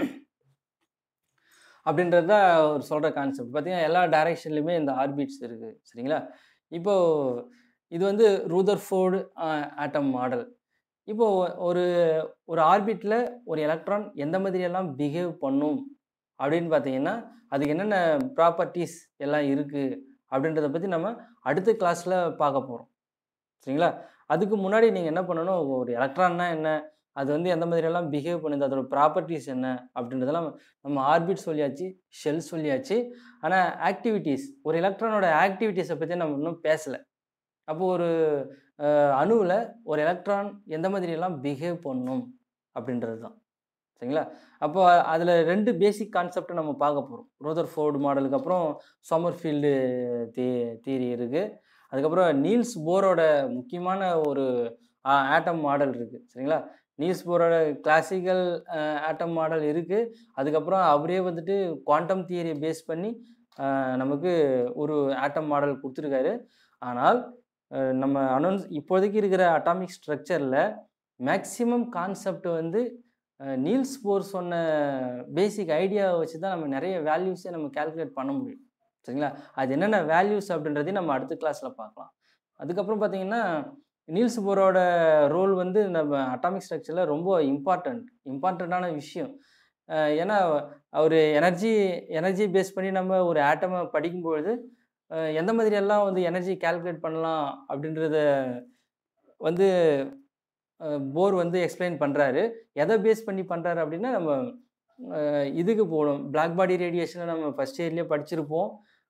அப்படின்றது தான் ஒரு சொல்கிற கான்செப்ட் பார்த்தீங்கன்னா எல்லா டைரெக்ஷன்லையுமே இந்த ஆர்பிட்ஸ் இருக்குது சரிங்களா இப்போது இது வந்து ரூதர்ஃபோர்டு ஆட்டம் மாடல் இப்போ ஒரு ஒரு ஆர்பிட்டில் ஒரு எலக்ட்ரான் எந்த மாதிரியெல்லாம் பிஹேவ் பண்ணும் அப்படின்னு பார்த்தீங்கன்னா அதுக்கு என்னென்ன ப்ராப்பர்ட்டிஸ் எல்லாம் இருக்குது அப்படின்றத பற்றி நம்ம அடுத்த கிளாஸில் பார்க்க போகிறோம் சரிங்களா அதுக்கு முன்னாடி நீங்கள் என்ன பண்ணணும் ஒரு எலக்ட்ரான்னா என்ன அது வந்து எந்த மாதிரியெல்லாம் பிஹேவ் பண்ணுது அதோட ப்ராப்பர்ட்டிஸ் என்ன அப்படின்றதெல்லாம் நம்ம ஆர்பிட் சொல்லியாச்சு ஷெல் சொல்லியாச்சு ஆனால் ஆக்டிவிட்டீஸ் ஒரு எலக்ட்ரானோட ஆக்டிவிட்டீஸை பற்றி நம்ம இன்னும் பேசலை அப்போது ஒரு அணுவில் ஒரு எலக்ட்ரான் எந்த மாதிரியெல்லாம் பிஹேவ் பண்ணும் அப்படின்றது தான் சரிங்களா அப்போ அதில் ரெண்டு பேசிக் கான்செப்டை நம்ம பார்க்க போகிறோம் ரோதர் ஃபோர்டு மாடலுக்கு அப்புறம் சம்மர்ஃபீல்டு தீ தீரி இருக்குது அதுக்கப்புறம் நீல்ஸ் போரோட முக்கியமான ஒரு ஆட்டம் மாடல் இருக்குது சரிங்களா நீல்ஸ் போரோட கிளாசிக்கல் ஆட்டம் மாடல் இருக்குது அதுக்கப்புறம் அவரே வந்துட்டு குவாண்டம் தியரியை பேஸ் பண்ணி நமக்கு ஒரு ஆட்டம் மாடல் கொடுத்துருக்காரு ஆனால் நம்ம அனௌன்ஸ் இப்போதைக்கு இருக்கிற அட்டாமிக் ஸ்ட்ரக்சரில் மேக்சிமம் கான்செப்ட் வந்து நீல்ஸ் போர் சொன்ன பேசிக் ஐடியாவை வச்சு தான் நம்ம நிறைய வேல்யூஸை நம்ம கேல்குலேட் பண்ண முடியும் சரிங்களா அது என்னென்ன வேல்யூஸ் அப்படின்றதையும் நம்ம அடுத்த கிளாஸில் பார்க்கலாம் அதுக்கப்புறம் பார்த்தீங்கன்னா நீல்ஸ் போரோட ரோல் வந்து நம்ம அட்டாமிக் ஸ்ட்ரக்சரில் ரொம்ப இம்பார்ட்டண்ட் இம்பார்ட்டண்ட்டான விஷயம் ஏன்னா அவர் எனர்ஜி எனர்ஜி பேஸ் பண்ணி நம்ம ஒரு ஆட்டமை படிக்கும்பொழுது எந்த மாதிரியெல்லாம் வந்து எனர்ஜி கேல்குலேட் பண்ணலாம் அப்படின்றத வந்து போர் வந்து எக்ஸ்பிளைன் பண்ணுறாரு எதை பேஸ் பண்ணி பண்ணுறாரு அப்படின்னா நம்ம அஹ் இதுக்கு போகணும் பிளாக் பாடி ரேடியேஷனை நம்ம ஃபஸ்ட் இயர்லேயே படிச்சிருப்போம்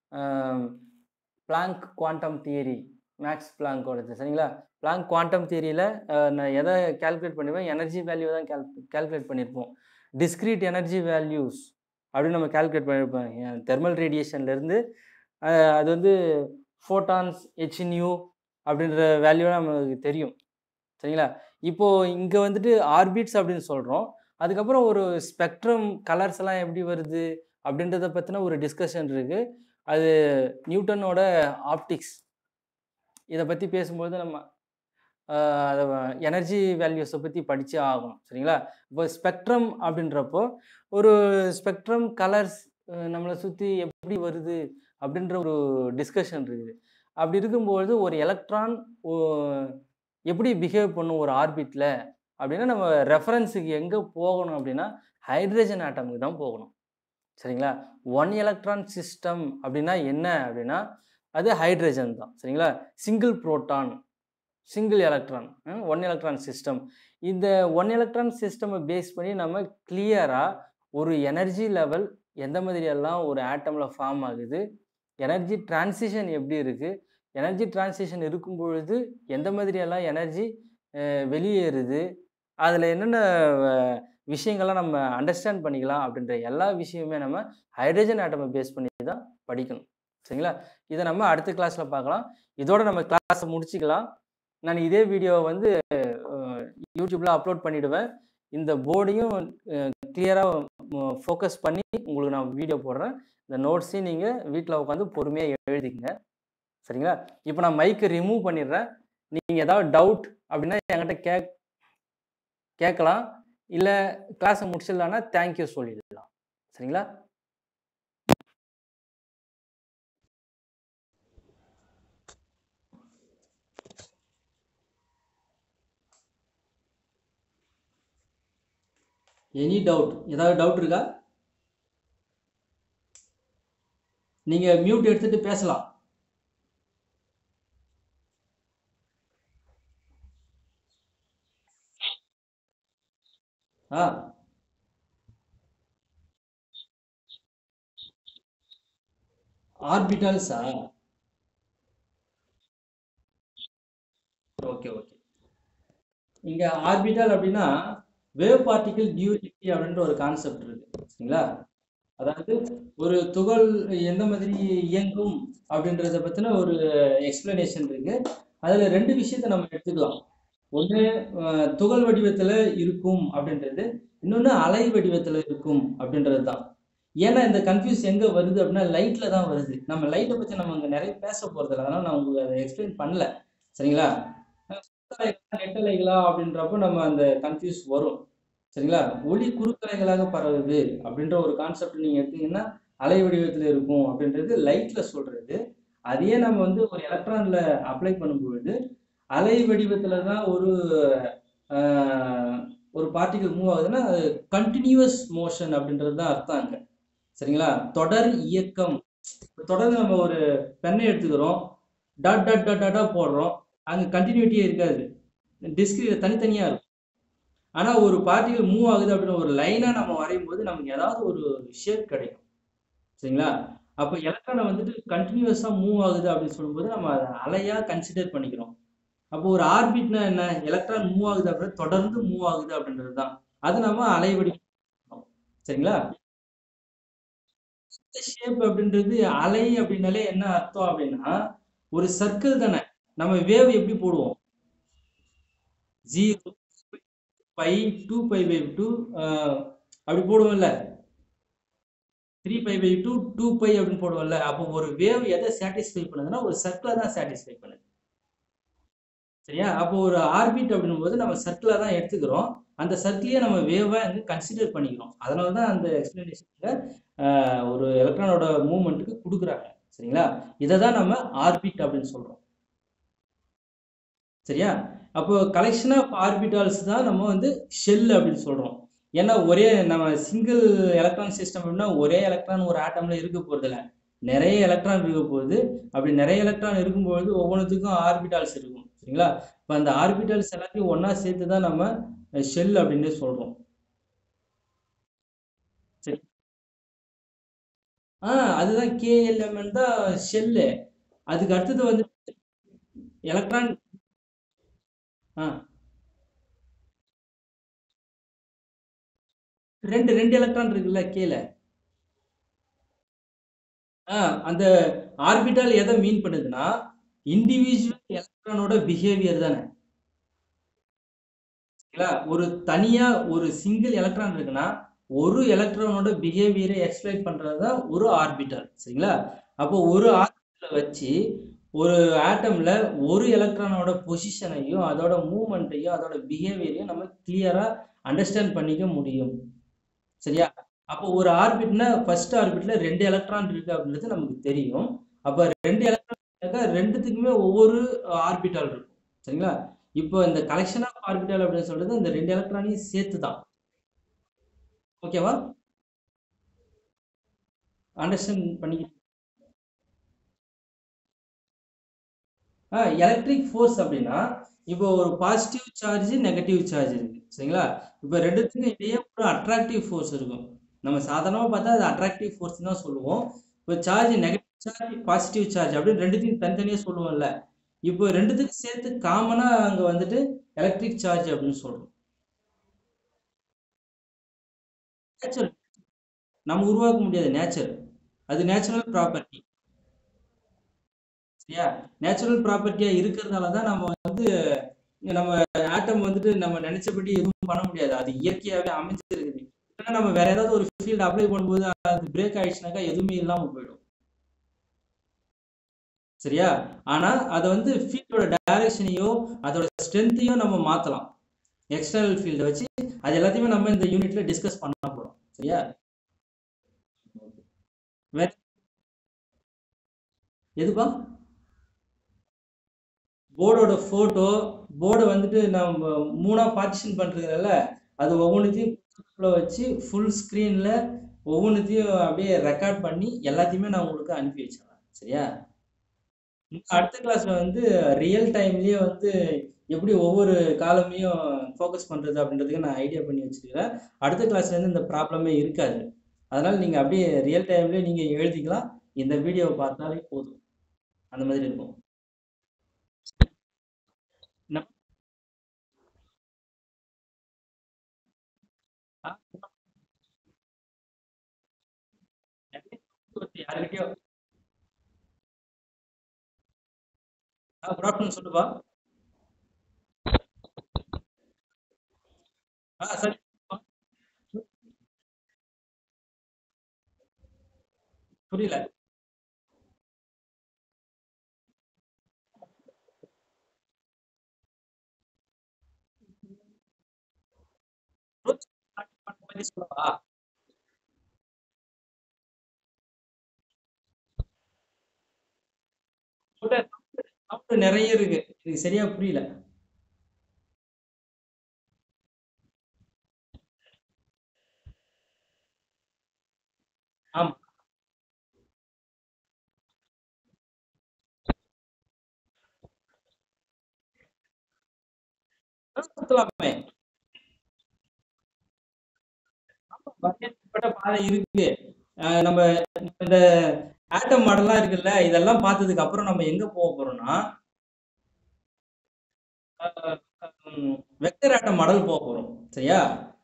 பிளாங்க் குவாண்டம் தியரி மேக்ஸ் பிளாங்கோடது சரிங்களா பிளாங்க் குவாண்டம் தியரியில் நான் எதை கால்குலேட் பண்ணிப்பேன் எனர்ஜி வேல்யூ தான் கால் கால்குலேட் பண்ணியிருப்போம் டிஸ்க்ரீட் எனர்ஜி வேல்யூஸ் அப்படின்னு நம்ம கால்குலேட் பண்ணியிருப்போம் தெர்மல் ரேடியேஷன்லேருந்து அது வந்து ஃபோட்டான்ஸ் ஹெச்நியூ அப்படின்ற வேல்யூ நமக்கு தெரியும் சரிங்களா இப்போது இங்கே வந்துட்டு ஆர்பிட்ஸ் அப்படின்னு சொல்கிறோம் அதுக்கப்புறம் ஒரு ஸ்பெக்ட்ரம் கலர்ஸ் எல்லாம் எப்படி வருது அப்படின்றத பற்றின ஒரு டிஸ்கஷன் இருக்குது அது நியூட்டனோட ஆப்டிக்ஸ் இதை பற்றி பேசும்போது நம்ம ஆஹ், அதை எனர்ஜி வேல்யூஸை பற்றி படிச்சே ஆகணும் சரிங்களா இப்போ ஸ்பெக்ட்ரம் அப்படின்றப்போ ஒரு ஸ்பெக்ட்ரம் கலர்ஸ் நம்மளை சுற்றி எப்படி வருது அப்படின்ற ஒரு டிஸ்கஷன் இருக்குது அப்படி இருக்கும்பொழுது ஒரு எலக்ட்ரான் எப்படி பிஹேவ் பண்ணும் ஒரு ஆர்பிட்டில் அப்படின்னா நம்ம ரெஃபரன்ஸுக்கு எங்கே போகணும் அப்படின்னா ஹைட்ரஜன் ஆட்டமுக்கு தான் போகணும் சரிங்களா ஒன் எலக்ட்ரான் சிஸ்டம் அப்படின்னா என்ன அப்படின்னா அது ஹைட்ரஜன் தான் சரிங்களா single proton single electron one electron system இந்த ஒன் எலக்ட்ரான் சிஸ்டமை பேஸ் பண்ணி நம்ம கிளியராக ஒரு எனர்ஜி லெவல் எந்த மாதிரியெல்லாம் ஒரு ஆட்டமில் ஃபார்ம் ஆகுது எனர்ஜி டிரான்சிஷன் எப்படி இருக்குது எனர்ஜி டிரான்சிஷன் இருக்கும் பொழுது எந்த மாதிரியெல்லாம் எனர்ஜி வெளியேறுது அதில் என்னென்ன அஹ், விஷயங்கள்லாம் நம்ம அண்டர்ஸ்டாண்ட் பண்ணிக்கலாம் அப்படின்ற எல்லா விஷயமுமே நம்ம ஹைட்ரஜன் ஆட்டமை பேஸ் பண்ணி தான் படிக்கணும் சரிங்களா இதை நம்ம அடுத்த கிளாஸில் பார்க்கலாம் இதோட நம்ம கிளாஸை முடிச்சுக்கலாம் நான் இதே வீடியோவை வந்து யூடியூப்பில் அப்லோட் பண்ணிவிடுவேன் இந்த போர்டையும் கிளியராக ஃபோக்கஸ் பண்ணி உங்களுக்கு நான் வீடியோ போடுறேன் இந்த நோட்ஸையும் நீங்கள் வீட்டில் உட்காந்து பொறுமையாக எழுதிக்கங்க சரிங்களா இப்போ நான் மைக்கை ரிமூவ் பண்ணிடுறேன் நீங்கள் ஏதாவது டவுட் அப்படின்னா என்கிட்ட கே கேட்கலாம் இல்லை கிளாஸை முடிச்சிடலான்னா தேங்க்யூ சொல்லிடலாம் சரிங்களா எனி டவுட் ஏதாவது டவுட் இருக்கா நீங்கள் மியூட் எடுத்துட்டு பேசலாம் ஆ ஆர்பிட்டல்ஸா ஓகே ஓகே இங்க ஆர்பிட்டல் அப்படின்னா வேவ் பார்ட்டிகிள் டியூரிட்டி அப்படின்ற ஒரு கான்செப்ட் இருக்கு சரிங்களா அதாவது ஒரு துகள் எந்த மாதிரி இயங்கும் அப்படின்றத பத்தின ஒரு எக்ஸ்பிளனேஷன் இருக்கு அதுல ரெண்டு விஷயத்த நம்ம எடுத்துக்கலாம் ஒன்று துகள் வடிவத்துல இருக்கும் அப்படின்றது இன்னொன்று அலை வடிவத்துல இருக்கும் அப்படின்றது தான் ஏன்னா இந்த கன்ஃபியூஸ் எங்க வருது அப்படின்னா லைட்ல தான் வருது நம்ம லைட்டை பத்தி நம்ம அங்க நிறைய பேச போறதில்ல அதனால நான் உங்களுக்கு அதை எக்ஸ்பிளைன் பண்ணல சரிங்களா குறுக்கலைகளா நெட்டலைகளா அப்படின்றப்போ நம்ம அந்த கன்ஃபியூஸ் வரும் சரிங்களா ஒளி குறுக்கலைகளாக பரவுது அப்படின்ற ஒரு கான்செப்ட் நீங்க எடுத்தீங்கன்னா அலை வடிவத்துல இருக்கும் அப்படின்றது லைட்ல சொல்றது அதையே நம்ம வந்து ஒரு எலக்ட்ரான்ல அப்ளை பண்ணும்பொழுது அலை வடிவத்துல தான் ஒரு ஆஹ், ஒரு பார்ட்டிகல் மூவ் ஆகுதுன்னா அது கண்டினியூவஸ் மோஷன் அப்படின்றது தான் அர்த்தம் அங்க சரிங்களா தொடர் இயக்கம் தொடர்ந்து நம்ம ஒரு பெண்ணை எடுத்துக்கிறோம் டாட் டாட் டாட் டாட்டா போடுறோம் அங்க கண்டினியூட்டியே இருக்காது டிஸ்கிரி தனித்தனியா இருக்கும் ஆனா ஒரு பார்ட்டிகல் மூவ் ஆகுது அப்படின்னு ஒரு லைனா நம்ம வரையும் போது நமக்கு ஏதாவது ஒரு ஷேப் கிடைக்கும் சரிங்களா அப்போ எலக்ட்ரானை வந்துட்டு கண்டினியூஸா மூவ் ஆகுது அப்படின்னு சொல்லும்போது நம்ம அதை அலையா கன்சிடர் பண்ணிக்கிறோம் அப்போ ஒரு ஆர்பிட்னா என்ன எலக்ட்ரான் மூவ் ஆகுது அப்படின்னு தொடர்ந்து மூவ் ஆகுது அப்படின்றது தான் அது நம்ம அலை வடிவம் சரிங்களா ஷேப் அப்படின்றது அலை அப்படின்னாலே என்ன அர்த்தம் அப்படின்னா ஒரு சர்க்கிள் தானே நம்ம வேவ் எப்படி போடுவோம் zero pi two pi by two அப்படி போடுவோம்ல three pi by two two pi அப்படின்னு போடுவோம்ல அப்போ ஒரு வேவ் எதை சாட்டிஸ்ஃபை பண்ணுதுன்னா ஒரு சர்க்கிளை தான் சாட்டிஸ்ஃபை பண்ணுது சரியா அப்போ ஒரு ஆர்பிட் அப்படின்னும் போது நம்ம சர்க்கிளை தான் எடுத்துக்கிறோம் அந்த சர்க்கிளையே நம்ம வேவை வந்து கன்சிடர் பண்ணிக்கிறோம் அதனால தான் அந்த எக்ஸ்பிளனேஷன்ல ஒரு எலக்ட்ரானோட மூவ்மெண்ட்டுக்கு கொடுக்குறாங்க சரிங்களா இதை தான் நம்ம ஆர்பிட் அப்படின்னு சொல்றோம் சரியா அப்போ கலெக்ஷன் ஆஃப் ஆர்பிட்டால்ஸ் தான் நம்ம வந்து ஷெல் அப்படின்னு சொல்றோம் ஏன்னா ஒரே நம்ம சிங்கிள் எலக்ட்ரான் சிஸ்டம் அப்படின்னா ஒரே எலக்ட்ரான் ஒரு ஆட்டம்ல இருக்க போறதில்ல நிறைய எலக்ட்ரான் இருக்க போகுது அப்படி நிறைய எலக்ட்ரான் இருக்கும்பொழுது ஒவ்வொன்றுத்துக்கும் ஆர்பிட்டால்ஸ் இருக்கும் சரிங்களா இப்போ அந்த ஆர்பிட்டால்ஸ் எல்லாத்தையும் ஒண்ணா சேர்த்து தான் நம்ம ஷெல் அப்படின்னு சொல்றோம் ஆ அதுதான் கேஎல்எம்என் தான் ஷெல்லு அதுக்கு அடுத்தது வந்து எலக்ட்ரான் ஆ ரெண்டு ரெண்டு எலக்ட்ரான் இருக்குல்ல கேல ஆ அந்த ஆர்பிட்டால் எதை மீன் பண்ணுதுன்னா இண்டிவிஜுவல் எலக்ட்ரானோட பிஹேவியர் தானே சரிங்களா ஒரு தனியா ஒரு சிங்கிள் எலக்ட்ரான் இருக்குன்னா ஒரு எலக்ட்ரானோட பிஹேவியரை எக்ஸ்பிளைன் பண்றது தான் ஒரு ஆர்பிட்டால் சரிங்களா அப்போ ஒரு ஆர்பிட்டலை வச்சு ஒரு ஆட்டம்ல ஒரு எலக்ட்ரானோட பொசிஷனையும் அதோட மூவ்மெண்ட்டையும் அதோட பிஹேவியரையும் நம்ம கிளியரா அண்டர்ஸ்டாண்ட் பண்ணிக்க முடியும் சரியா அப்போ ஒரு ஆர்பிட்னா ஃபர்ஸ்ட் ஆர்பிட்ல ரெண்டு எலக்ட்ரான் இருக்கு அப்படின்றது நமக்கு தெரியும் அப்ப ரெண்டு எலக்ட்ரான் ரெண்டுத்துக்குமே ஒவ்வொரு ஆர்பிட்டால் இருக்கும் சரிங்களா இப்போ இந்த கலெக்ஷன் ஆஃப் ஆர்பிட்டால் அப்படின்னு சொல்றது இந்த ரெண்டு எலக்ட்ரானையும் சேர்த்து தான் ஓகேவா அண்டர்ஸ்டாண்ட் பண்ணி ஆ எலக்ட்ரிக் ஃபோர்ஸ் அப்படின்னா இப்போ ஒரு பாசிட்டிவ் சார்ஜ் நெகட்டிவ் சார்ஜ் இருக்கு சரிங்களா இப்போ ரெண்டுத்துக்கும் இடையே ஒரு அட்ராக்டிவ் ஃபோர்ஸ் இருக்கும் நம்ம சாதாரணமாக பார்த்தா அது அட்ராக்டிவ் ஃபோர்ஸ் தான் சொல்லுவோம் இப்போ charge negative charge positive charge அப்படின்னு ரெண்டுத்தையும் தனித்தனியாக சொல்லுவோம்ல இப்போ ரெண்டுத்துக்கும் சேர்த்து காமனாக அங்கே வந்துட்டு எலக்ட்ரிக் சார்ஜ் அப்படின்னு சொல்றோம் நேச்சுரல் நம்ம உருவாக்க முடியாது நேச்சர் அது நேச்சுரல் ப்ராப்பர்ட்டி சரியா நேச்சுரல் ப்ராப்பர்ட்டியா இருக்கிறதால தான் நம்ம வந்து நம்ம ஆட்டம் வந்துட்டு நம்ம நினைச்சபடி எதுவும் பண்ண முடியாது அது இயற்கையாவே அமைஞ்சிருக்குது இல்லைன்னா நம்ம வேற ஏதாவது ஒரு ஃபீல்டு அப்ளை பண்ணும்போது அது பிரேக் ஆயிடுச்சுனாக்கா எதுவுமே இல்லாம போயிடும் சரியா ஆனா அதை வந்து ஃபீல்டோட டைரக்ஷனையோ அதோட ஸ்ட்ரென்த்தையும் நம்ம மாத்தலாம் எக்ஸ்டர்னல் ஃபீல்டை வச்சு அது எல்லாத்தையுமே நம்ம இந்த யூனிட்ல டிஸ்கஸ் பண்ண போறோம் சரியா வேற எதுப்பா போர்டோட ஃபோட்டோ போர்டை வந்துட்டு நம்ம மூணாக பார்ட்டிஷன் பண்ணுறதுனால அது ஒவ்வொன்றுத்தையும் வச்சு ஃபுல் ஸ்க்ரீனில் ஒவ்வொன்றுத்தையும் அப்படியே ரெக்கார்ட் பண்ணி எல்லாத்தையுமே நான் உங்களுக்கு அனுப்பி வச்சிடறேன் சரியா அடுத்த கிளாஸில் வந்து ரியல் டைம்லேயே வந்து எப்படி ஒவ்வொரு காலமையும் ஃபோக்கஸ் பண்ணுறது அப்படின்றதுக்கு நான் ஐடியா பண்ணி வச்சுருக்கிறேன் அடுத்த கிளாஸ்லேருந்து இந்த ப்ராப்ளமே இருக்காது அதனால் நீங்கள் அப்படியே ரியல் டைம்லேயே நீங்கள் எழுதிக்கலாம் இந்த வீடியோவை பார்த்தாலே போதும் அந்த மாதிரி இருக்கும் நம்ம யாருக்கிட்டயோ குட் ஆஃப்டர்நூன் சொல்லுப்பா ஆ சரி புரியல சொல்லவா நிறைய இருக்கு இது சரியா புரியல ஆமா சுத்தலாமே வரையறுக்கப்பட்ட பாதை இருக்கு நம்ம இந்த ஆட்டம் மாடல்லாம் இருக்குல்ல இதெல்லாம் பார்த்ததுக்கு அப்புறம் நம்ம எங்க போக போறோம்னா வெக்டர் ஆட்டம் மாடல் போக போறோம் சரியா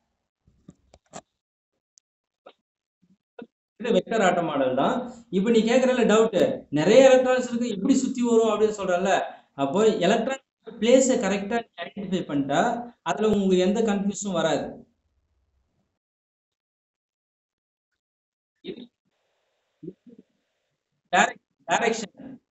வெக்டர் ஆட்டம் மாடல் தான் இப்போ நீ கேட்கறல டவுட் நிறைய எலக்ட்ரான்ஸ் இருக்கு எப்படி சுத்தி வரும் அப்படின்னு சொல்றல அப்போ எலக்ட்ரான் பிளேஸை கரெக்டா ஐடென்டிஃபை பண்ணிட்டா அதுல உங்களுக்கு எந்த கன்ஃபியூஷனும் வராது டைரக்ஷன்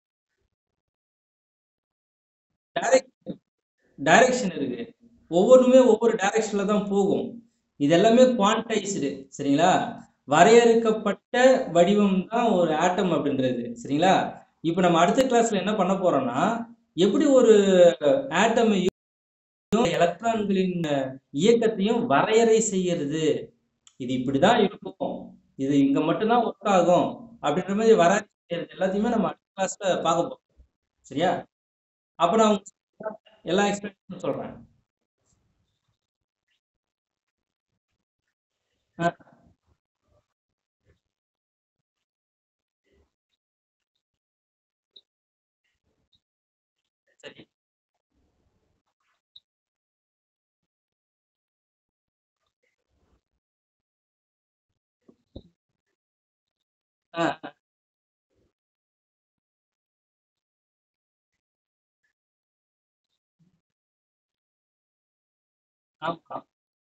டைரக்ஷன் இருக்கு ஒவ்வொன்றுமே ஒவ்வொரு டைரக்ஷன்ல தான் போகும் இது எல்லாமே குவான்டைஸ்டு சரிங்களா வரையறுக்கப்பட்ட வடிவம் தான் ஒரு ஆட்டம் அப்படின்றது சரிங்களா இப்போ நம்ம அடுத்த கிளாஸ்ல என்ன பண்ண போறோம்னா எப்படி ஒரு ஆட்டம் எலக்ட்ரான்களின் இயக்கத்தையும் வரையறை செய்யறது இது இப்படிதான் இருக்கும் இது இங்க மட்டும்தான் ஒர்க் ஆகும் அப்படின்ற மாதிரி வரையறை செய்யறது எல்லாத்தையுமே நம்ம அடுத்த கிளாஸ்ல பார்க்க போறோம் சரியா அப்ப நான் எல்லா எக்ஸ்பிளேஷனும் சொல்றேன் ஆ ஆமா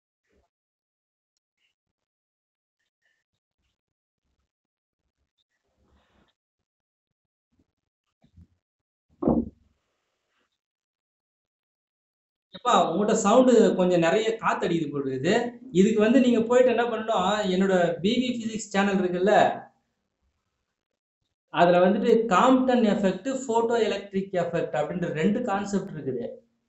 எப்பா உங்கள்கிட்ட சவுண்டு கொஞ்சம் நிறைய காத்தடிக்குது போல இருக்குது இதுக்கு வந்து நீங்க போயிட்டு என்ன பண்ணணும் என்னோட பிவி பிசிக்ஸ் சேனல் இருக்குல்ல அதுல வந்துட்டு Compton effect photo electric effect அப்படின்ற ரெண்டு கான்செப்ட் இருக்குது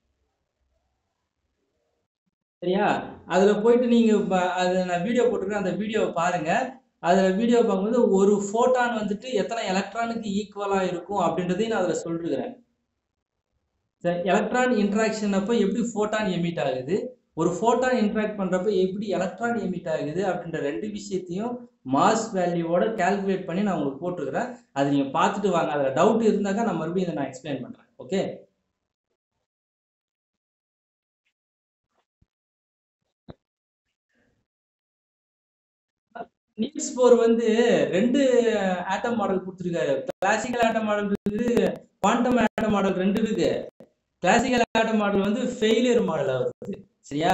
சரியா அதுல போயிட்டு நீங்க ப- அது நான் வீடியோ போட்டிருக்கேன் அந்த வீடியோவை பாருங்க அதுல வீடியோ பார்க்கும்போது ஒரு ஃபோட்டான் வந்துட்டு எத்தனை எலக்ட்ரானுக்கு ஈக்குவலா இருக்கும் அப்படின்றதையும் நான் அதுல சொல்லிருக்கிறேன் சரி எலக்ட்ரான் இன்ட்ராக்ஷன் அப்போ எப்படி ஃபோட்டான் எமிட் ஆகுது ஒரு ஃபோட்டான் இன்ட்ராக்ட் பண்றப்ப எப்படி எலக்ட்ரான் எமிட் ஆகுது அப்படின்ற ரெண்டு விஷயத்தையும் மாஸ் வேல்யூவோட கால்குலேட் பண்ணி நான் உங்களுக்கு போட்டிருக்கிறேன் அது நீங்க பார்த்துட்டு வாங்க அதுல டவுட் இருந்தாக்கா நான் மறுபடியும் இதை நான் எக்ஸ்பிளைன் பண்றேன் ஓகே நீல்ஸ் போர் வந்து ரெண்டு ஆட்டம் மாடல் கொடுத்துருக்காரு கிளாசிக்கல் ஆட்டம் மாடல் இருக்குது குவாண்டம் ஆட்டம் மாடல் ரெண்டு இருக்கு கிளாசிக்கல் ஆட்டம் மாடல் வந்து ஃபெயிலியர் மாடல் வருது சரியா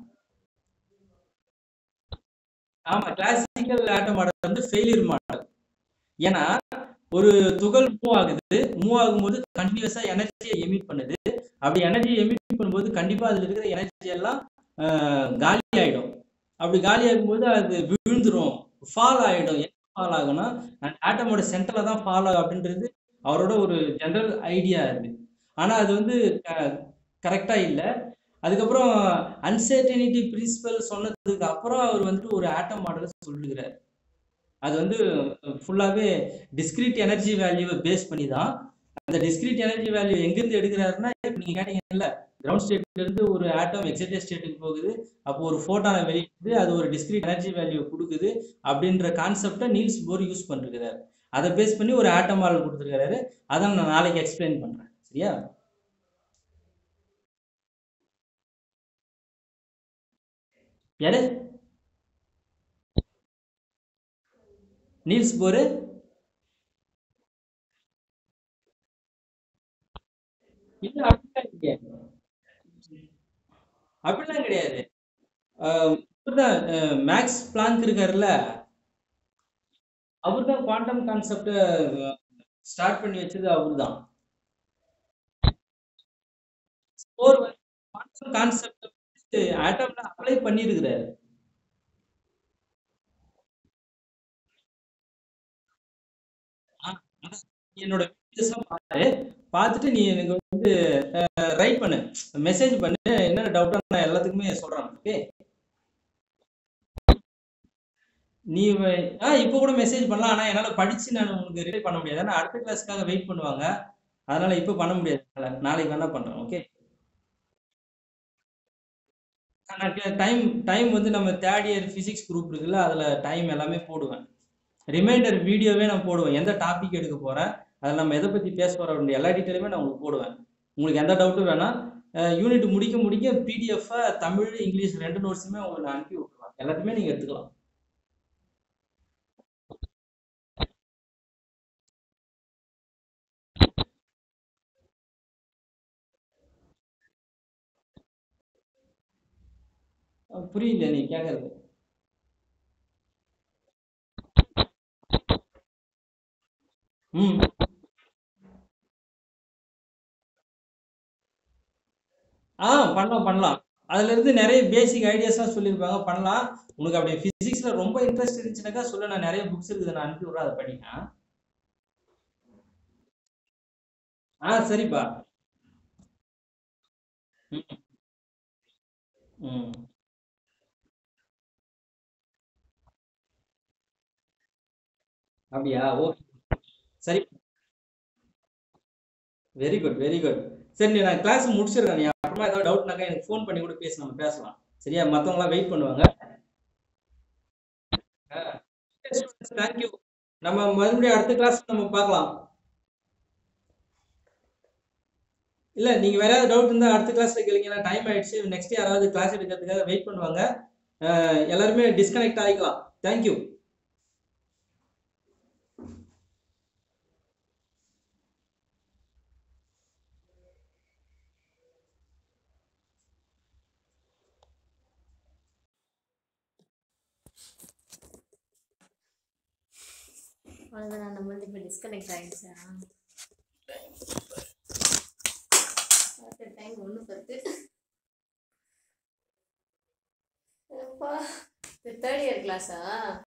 ஆமா கிளாசிக்கல் ஆட்டம் மாடல் வந்து ஃபெயிலியர் மாடல் ஏன்னா ஒரு துகள் மூவ் ஆகுது மூவ் ஆகும்போது கண்டினியூஸா எனர்ஜியை எமிட் பண்ணுது அப்படி எனர்ஜி எமிட் பண்ணும்போது கண்டிப்பா அதுல இருக்கிற எனர்ஜி எல்லாம் ஆஹ், காலி ஆயிடும் அப்படி காலி ஆகும்போது அது விழுந்துரும் ஃபால் ஆயிடும் என்ன ஃபால் ஆகும்னா ஆட்டமோட சென்டர்ல தான் ஃபால் ஆகும் அப்படின்றது அவரோட ஒரு ஜெனரல் ஐடியா இருக்கு ஆனா அது வந்து கரெக்டா இல்லை அதுக்கப்புறம் அன்சர்டனிட்டி பிரின்சிபல் சொன்னதுக்கு அப்புறம் அவர் வந்துட்டு ஒரு ஆட்டம் மாடலை சொல்லிருக்கிறார் அது வந்து ஃபுல்லாவே டிஸ்கிரீட் எனர்ஜி வேல்யூவை பேஸ் பண்ணி தான் அந்த டிஸ்கிரீட் எனர்ஜி வேல்யூ எங்கிருந்து எடுக்கிறாருன்னா இப்போ நீங்க கேட்டீங்கல்ல கிரவுண்ட் ஸ்டேட்ல இருந்து ஒரு ஆட்டம் எக்ஸைட்டட் ஸ்டேட்டுக்கு போகுது அப்போ ஒரு ஃபோட்டானை வெளியிடுது அது ஒரு டிஸ்கிரீட் எனர்ஜி வேல்யூ கொடுக்குது அப்படின்ற கான்செப்டை நீல்ஸ் போர் யூஸ் பண்ணிருக்கிறாரு அதை பேஸ் பண்ணி ஒரு ஆட்டம் மாடல் கொடுத்துருக்காரு அதை நான் நாளைக்கு எக்ஸ்பிளைன் பண்றேன் சரியா யாரு நீல்ஸ் போரு இல்ல அப்படிலாம் கிடையாது அப்படிலாம் கிடையாது ஆஹ் இவர்தான் மேக்ஸ் பிளாங்க் இருக்காருல்ல அவர் தான் குவாண்டம் கான்செப்ட ஸ்டார்ட் பண்ணி வச்சது அவர் தான் ஸ்கோர் வந்து குவாண்டம் கான்செப்ட் ஆட்டம்ல அப்ளை பண்ணியிருக்கிறாரு ஆ, அதான் என்னோட videos எல்லாம் பாரு பார்த்துட்டு நீ எனக்கு வந்து ரைட் பண்ணு மெசேஜ் பண்ணு என்ன டவுட்டா நான் எல்லாத்துக்குமே சொல்றேன் ஓகே நீ வ- ஆ இப்போ கூட மெசேஜ் பண்ணலாம் ஆனா என்னால படிச்சு நான் உங்களுக்கு ரிப்ளை பண்ண முடியாது ஏன்னா அடுத்த கிளாஸ்க்காக வெயிட் பண்ணுவாங்க அதனால இப்போ பண்ண முடியாது என்னால. நாளைக்கு வேணா பண்றேன் ஓகே டைம் டைம் வந்து நம்ம தேர்ட் இயர் பிசிக்ஸ் குரூப் இருக்குல்ல அதுல டைம் எல்லாமே போடுவேன் ரிமைண்டர் வீடியோவே நான் போடுவேன் எந்த டாபிக் எடுக்க போறேன் அதில் நம்ம எதை பத்தி பேச போறோம் அப்படின்ற எல்லா டீட்டெயிலுமே நான் உங்களுக்கு போடுவேன் உங்களுக்கு எந்த டவுட்டும் வேணாம் யூனிட் முடிக்க முடிக்க பிடிஎஃப் தமிழ் இங்கிலீஷ் ரெண்டு நோட்ஸுமே உங்களுக்கு நான் அனுப்பி விட்டுருவேன் எல்லாத்தையுமே நீங்க எடுத்துக்கலாம் அஹ் புரியல நீ கேட்கறது ம் ஆ பண்ணலாம் பண்ணலாம் அதுல இருந்து நிறைய பேசிக் ஐடியாஸ்லாம் சொல்லியிருப்பாங்க பண்ணலாம் உனக்கு அப்படி பிசிக்ஸ்ல ரொம்ப இன்ட்ரெஸ்ட் இருந்துச்சுனாக்கா சொல்ல நான் நிறைய புக்ஸ் இருக்குது நான் அனுப்பி விட்றேன் அதை படிங்க ஆ சரிப்பா ம் ம் அப்படியா ஓகே சரி வெரி குட் வெரி குட் சரி நீ நான் கிளாஸ் முடிச்சிடுறேன் நீ அப்புறமா ஏதாவது டவுட்னாக்கா எனக்கு ஃபோன் பண்ணி கூட பேசி நம்ம பேசலாம் சரியா மற்றவங்களாம் வெயிட் பண்ணுவாங்க தேங்க்யூ நம்ம மறுபடியும் அடுத்த கிளாஸ் நம்ம பார்க்கலாம் இல்ல நீங்க வேற ஏதாவது டவுட் இருந்தா அடுத்த கிளாஸ்ல கேளுங்க டைம் ஆயிடுச்சு நெக்ஸ்ட் யாராவது கிளாஸ் எடுக்கிறதுக்காக வெயிட் பண்ணுவாங்க அஹ் எல்லாருமே டிஸ்கனெக்ட் ஆகிக்கலாம் தேங்க்யூ அவ்வளோதான் நம்மளது இப்போ டிஸ்கனெக்ட் ஆகிடுச்சா டைம் ஒன்று பத்து அப்பா தேர்ட் இயர் கிளாஸா